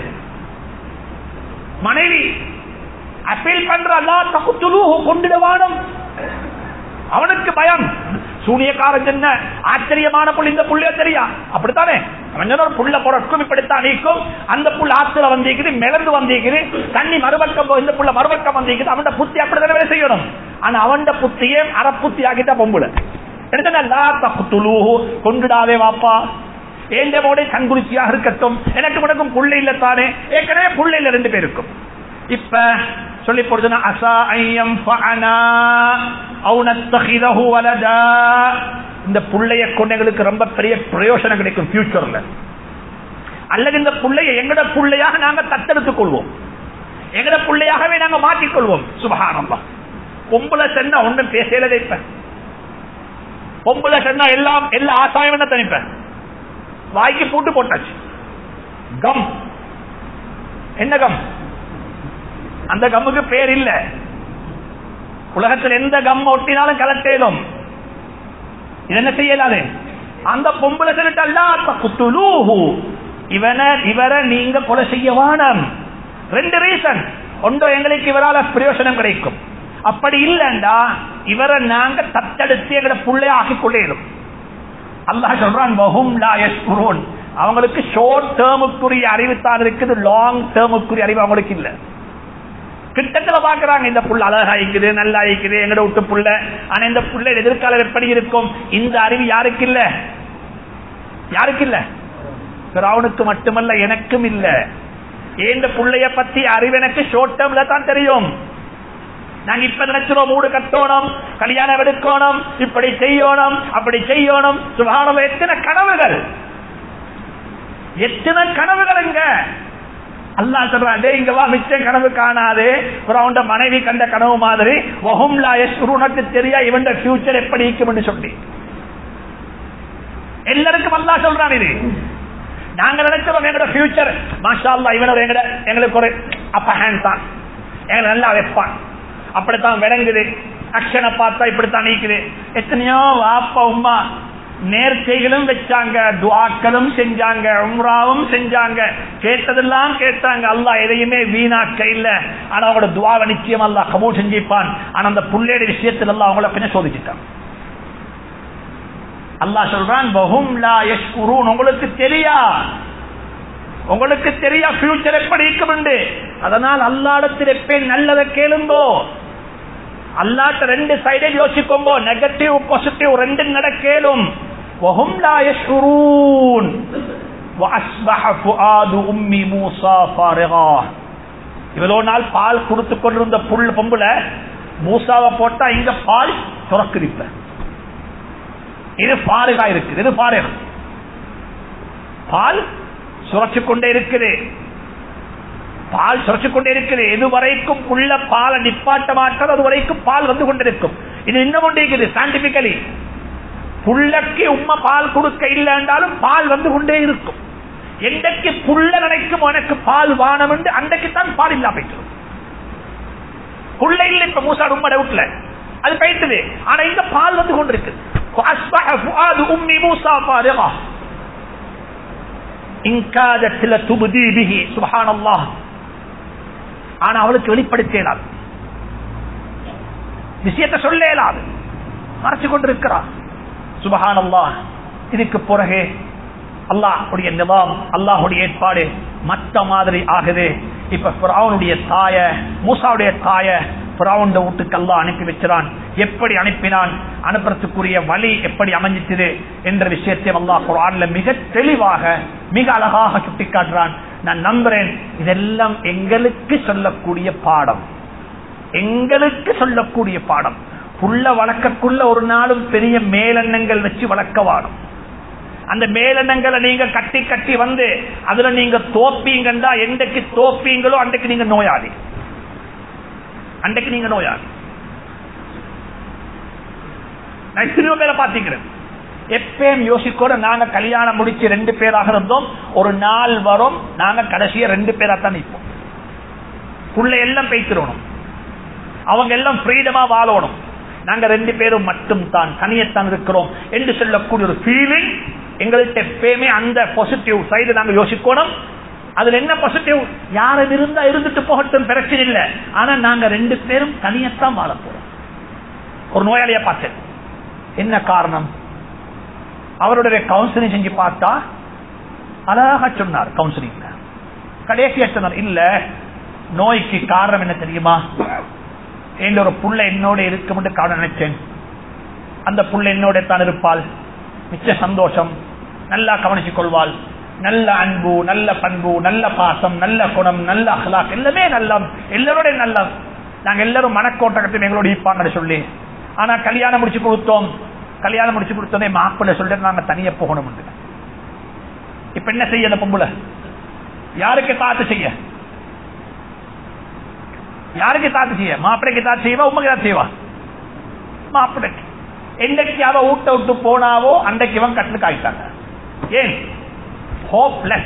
மனைவி அப்பீல் பண்ற அல்லா தகுத்துலூஹு கொண்டுட வாழும் அவனுக்கு பயம் சூனியக்காரன் என்ன ஆச்சரியமான புள்ள இந்த புள்ளைய தெரியா அப்படித்தானே அவன் புள்ள பொறக்கும் இப்படித்தான் நீக்கும் அந்த புள்ள ஆத்துல வந்திருக்குது மிளந்து வந்திருக்குது தண்ணி மறுபக்கம் இந்த புள்ள மறுபக்கம் வந்திருக்குது அவன் புத்தி அப்படித்தானே செய்யணும் ஆனா அவன் புத்தியே அறப்புத்தி ஆகிட்ட பொம்புல கொண்டுடாவே வாப்பா ஏந்த போட கண்குளிர்ச்சியாக இருக்கட்டும் எனக்கு உனக்கும் புள்ள இல்ல தானே ஏற்கனவே புள்ள இல்ல ரெண்டு பேருக்கும் இப்ப சொல்லி போடுதுன்னா அசா ஐயம் இந்த புள்ளைய கொண்டைகளுக்கு ரொம்ப பெரிய பிரயோஜனம் கிடைக்கும் பியூச்சர்ல அல்லது இந்த புள்ளைய எங்கட புள்ளையாக நாங்க தத்தெடுத்துக் கொள்வோம் எங்கட புள்ளையாகவே நாங்க மாற்றிக்கொள்வோம் சுபகானம்பா பொம்பளை சென்னா ஒன்றும் பேசல இப்ப பொம்பளை சென்னா எல்லாம் எல்லா ஆசாயம் என்ன தனிப்பேன் வாய்க்கு பூட்டு போட்டாச்சு கம் என்ன கம் அந்த கம்முக்கு பேர் இல்ல உலகத்தில் எந்த கம் ஒட்டினாலும் கலட்டேலும் இது என்ன செய்யலாது அந்த பொம்பளை குத்துலூஹு இவனை இவரை நீங்க கொலை செய்ய வானம் ரெண்டு ரீசன் ஒன்றோ எங்களுக்கு இவரால் பிரயோஜனம் கிடைக்கும் அப்படி இல்லைண்டா இவரை நாங்க தத்தெடுத்து எங்களை புள்ளைய ஆக்கிக் கொள்ளேடும் அல்லாஹ் சொல்றான் வஹும் லா யஷ்குரூன் அவங்களுக்கு ஷார்ட் டேர்முக்குரிய அறிவு தான் இருக்குது லாங் டேர்முக்குரிய அறிவு அவங்களுக்கு இல்ல கிட்டத்துல பாக்குறாங்க இந்த புள்ள அழகா இருக்குது நல்லா இருக்குது எங்கட விட்டு புள்ள ஆனா இந்த புள்ள எதிர்காலம் எப்படி இருக்கும் இந்த அறிவு யாருக்கு இல்ல யாருக்கு இல்ல அவனுக்கு மட்டுமல்ல எனக்கும் இல்ல இந்த புள்ளைய பத்தி அறிவு எனக்கு ஷார்ட் டேர்ம்ல தான் தெரியும் நாங்க இப்ப நினைச்சிரோம் மூடு கட்டணும் கல்யாணம் எடுக்கணும் இப்படி செய்யணும் அப்படி செய்யணும் சுகானம் எத்தனை கனவுகள் எத்தனை கனவுகளுங்க அல்லா சொல்றான் இங்க வா மிச்சம் கனவு காணாது அவன் மனைவி கண்ட கனவு மாதிரி உனக்கு தெரியா இவன் ஃபியூச்சர் எப்படி இருக்கும்னு சொல்லி எல்லாருக்கும் அல்லா சொல்றான் இது நாங்க நினைச்சோம் எங்களோட ஃபியூச்சர் மாஷா அல்லா இவனோட எங்கட எங்களுக்கு ஒரு அப்ப ஹேண்ட் தான் எங்களை நல்லா வைப்பான் அப்படித்தான் விளங்குது அக்ஷனை பார்த்தா இப்படித்தான் நீக்குது எத்தனையோ வாப்பா உமா நேர்ச்சைகளும் வச்சாங்க துவாக்களும் செஞ்சாங்க உம்ராவும் செஞ்சாங்க கேட்டதெல்லாம் கேட்டாங்க அல்லா எதையுமே வீணாக்க இல்ல ஆனா அவங்களோட துவாவை நிச்சயம் அல்லா கபூல் செஞ்சிப்பான் ஆனா அந்த புள்ளேட விஷயத்துல எல்லாம் அவங்கள பின்ன சோதிச்சுட்டான் அல்லா சொல்றான் பஹும் லா யஷ்குரூன் உங்களுக்கு தெரியா உங்களுக்கு தெரியா ஃபியூச்சர் எப்படி இருக்குமெண்டு அதனால் அல்லாடத்தில் எப்ப நல்லதை கேளுங்கோ அல்லாட்ட ரெண்டு சைடே யோசிக்கோங்கோ நெகட்டிவ் பாசிட்டிவ் ரெண்டு நடக்கேலும் وهم لا يشعرون واصبح فؤاد ام موسى فارغا இவ்வளவு நாள் பால் கொடுத்து கொண்டிருந்த புல் பொம்புல மூசாவை போட்டா இங்க பால் சுரக்குதிப்ப இது பாருகா இருக்குது இது பாருக பால் சுரச்சு கொண்டே இருக்குது பால் சுரச்சு கொண்டே இருக்குது எது வரைக்கும் உள்ள பாலை நிப்பாட்ட மாட்டால் அது வரைக்கும் பால் வந்து கொண்டிருக்கும் இது இன்னும் கொண்டே இருக்குது சயின்டிபிக்கலி புள்ளக்கு உண்மை பால் கொடுக்க இல்லை என்றாலும் பால் வந்து கொண்டே இருக்கும் என்றைக்கு புள்ள நினைக்கும் உனக்கு பால் வானம் என்று அன்றைக்கு தான் பால் இல்லா போயிட்டு புள்ள இல்லை இப்ப மூசா உண்மை டவுட்ல அது போயிட்டுது ஆனா இந்த பால் வந்து கொண்டிருக்கு உம்மி மூசா பாருகா இன்காதத்தில துபுதி பிகி சுபஹானல்லா ஆனா அவளுக்கு வெளிப்படுத்த இயலாது விஷயத்தை சொல்ல இயலாது மறைச்சு கொண்டிருக்கிறார் சுபஹானல்லா இதுக்கு பிறகு அல்லாஹுடைய நிவாம் அல்லாஹுடைய ஏற்பாடு மத்த மாதிரி ஆகுது இப்ப பிராவுனுடைய தாய மூசாவுடைய தாய பிராவுண்ட வீட்டுக்கு அல்லா அனுப்பி வச்சான் எப்படி அனுப்பினான் அனுப்புறதுக்குரிய வழி எப்படி அமைஞ்சிச்சது என்ற விஷயத்தை அல்லாஹ் குரான்ல மிக தெளிவாக மிக அழகாக சுட்டிக்காட்டுறான் நான் நம்புறேன் இதெல்லாம் எங்களுக்கு சொல்லக்கூடிய பாடம் எங்களுக்கு சொல்லக்கூடிய பாடம் புள்ள வளர்க்கக்குள்ள ஒரு நாளும் பெரிய மேலெண்ணங்கள் வச்சு வளர்க்க வாடும் அந்த மேலெண்ணங்களை நீங்க கட்டி கட்டி வந்து அதுல நீங்க தோப்பீங்கண்டா என்றைக்கு தோப்பீங்களோ அன்றைக்கு நீங்க நோயாளி அன்றைக்கு நீங்க நோயாளி நான் எத்தனையோ பேரை பாத்தீங்கிறேன் எப்பயும் யோசிக்கோட நாங்க கல்யாணம் முடிச்சு ரெண்டு பேராக இருந்தோம் ஒரு நாள் வரும் நாங்க கடைசியா ரெண்டு பேரா தான் நிற்போம் புள்ள எல்லாம் பேசிடணும் அவங்க எல்லாம் ஃப்ரீடமா வாழணும் நாங்க ரெண்டு பேரும் மட்டும் தான் தனியத்தான் இருக்கிறோம் என்று சொல்லக்கூடிய ஒரு ஃபீலிங் எங்கள்கிட்ட எப்பயுமே அந்த பாசிட்டிவ் சைடு நாங்க யோசிக்கணும் அதுல என்ன பாசிட்டிவ் யாரும் இருந்தா இருந்துட்டு போகட்டும் பிரச்சனை இல்லை ஆனா நாங்க ரெண்டு பேரும் தனியத்தான் வாழ போறோம் ஒரு நோயாளிய பார்த்தேன் என்ன காரணம் அவருடைய கவுன்சிலிங் செஞ்சு பார்த்தா அழகா சொன்னார் கவுன்சிலிங்ல கடைசியா சொன்னார் இல்ல நோய்க்கு காரணம் என்ன தெரியுமா என்ற ஒரு புள்ள என்னோட இருக்கும் காரணம் நினைச்சேன் அந்த புள்ள என்னோட தான் இருப்பாள் மிச்ச சந்தோஷம் நல்லா கவனிச்சுக் கொள்வாள் நல்ல அன்பு நல்ல பண்பு நல்ல பாசம் நல்ல குணம் நல்ல அஹ்லாக் எல்லாமே நல்ல எல்லாரோட நல்ல நாங்க எல்லாரும் மனக்கோட்டை கட்டி எங்களோட இருப்பாங்கன்னு சொல்லி ஆனா கல்யாணம் முடிச்சு கொடுத்தோம் கல்யாணம் முடிச்சு கொடுத்தோன்னே மாப்பிள்ள சொல்லிட்டு நாங்க தனியா போகணும் இப்ப என்ன செய்ய அந்த பொம்புல யாருக்கு தாத்து செய்ய யாருக்கு தாத்து செய்ய மாப்பிளைக்கு தாத்து செய்வா உண்மைக்கு தாத்து செய்வா மாப்பிளைக்கு என்னைக்கு அவ ஊட்ட விட்டு போனாவோ அன்றைக்கு இவன் கட்டுக்கு ஆயிட்டாங்க ஏன் ஹோப்லெஸ்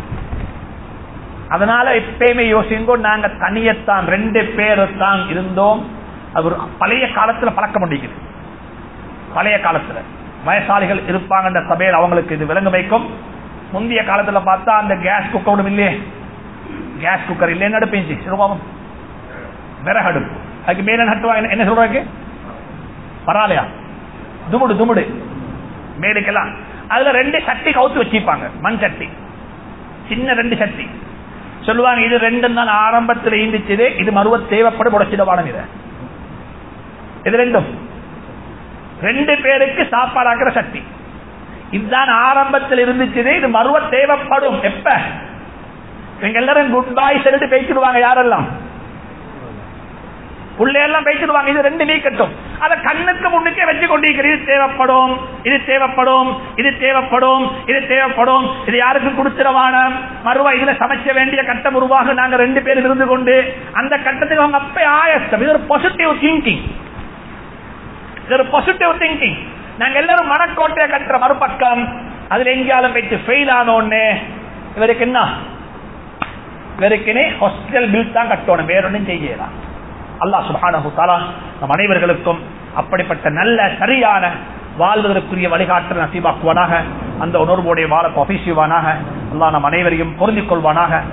அதனால எப்பயுமே யோசிங்கோ நாங்க தனியத்தான் ரெண்டு பேரு தான் இருந்தோம் அது ஒரு பழைய காலத்துல பழக்க முடியுது பழைய காலத்துல வயசாளிகள் இருப்பாங்க சபையில் அவங்களுக்கு இது விளங்க வைக்கும் முந்தைய காலத்துல பார்த்தா அந்த கேஸ் குக்கர் இல்லையே கேஸ் குக்கர் இல்லைன்னு அடுப்பேஞ்சி சிறுபாவம் விறகடுப்பு அதுக்கு மேல நட்டுவா என்ன சொல்றாங்க பரவாயில்லையா துமுடு துமுடு மேலுக்கெல்லாம் அதுல ரெண்டு சட்டி கவுத்து வச்சிருப்பாங்க மண் சட்டி சின்ன ரெண்டு சட்டி சொல்லுவாங்க இது ரெண்டும் தான் ஆரம்பத்தில் ஈந்திச்சது இது மறுவ தேவைப்படும் உடச்சிடவான இதை இது ரெண்டும் ரெண்டு பேருக்கு சாப்பாடாக்குற சக்தி இதுதான் ஆரம்பத்தில் இருந்துச்சு இது மறுவ தேவைப்படும் எப்ப இவங்க எல்லாரும் குட் பாய் சொல்லிட்டு பேசிடுவாங்க யாரெல்லாம் உள்ளே எல்லாம் பேசிடுவாங்க இது ரெண்டு நீக்கட்டும் அதை கண்ணுக்கு முன்னுக்கே வச்சு கொண்டிருக்கிற இது தேவைப்படும் இது தேவைப்படும் இது தேவைப்படும் இது தேவைப்படும் இது யாருக்கு கொடுத்துடவான மறுவா இதுல சமைக்க வேண்டிய கட்டம் உருவாக நாங்க ரெண்டு பேரும் இருந்து கொண்டு அந்த கட்டத்துக்கு அவங்க அப்ப ஆயஸ்டம் இது ஒரு பாசிட்டிவ் திங்கிங் இது ஒரு பாசிட்டிவ் திங்கிங் நாங்க எல்லாரும் மனக்கோட்டையை கட்டுற மறுபக்கம் அதுல எங்கேயாலும் வைத்து ஃபெயில் ஆனோன்னு இவருக்கு என்ன இவருக்குனே ஹாஸ்பிட்டல் பில் தான் கட்டணும் வேற ஒன்றும் செய்யலாம் அல்லாஹ் சுபானு தாலா நம் அனைவர்களுக்கும் அப்படிப்பட்ட நல்ல சரியான வாழ்வதற்குரிய வழிகாட்டல் நசீபாக்குவானாக அந்த உணர்வோடைய வாழ பசிசுவானாக அல்லாஹ் நம் அனைவரையும் பொருந்திக் கொள்வானாக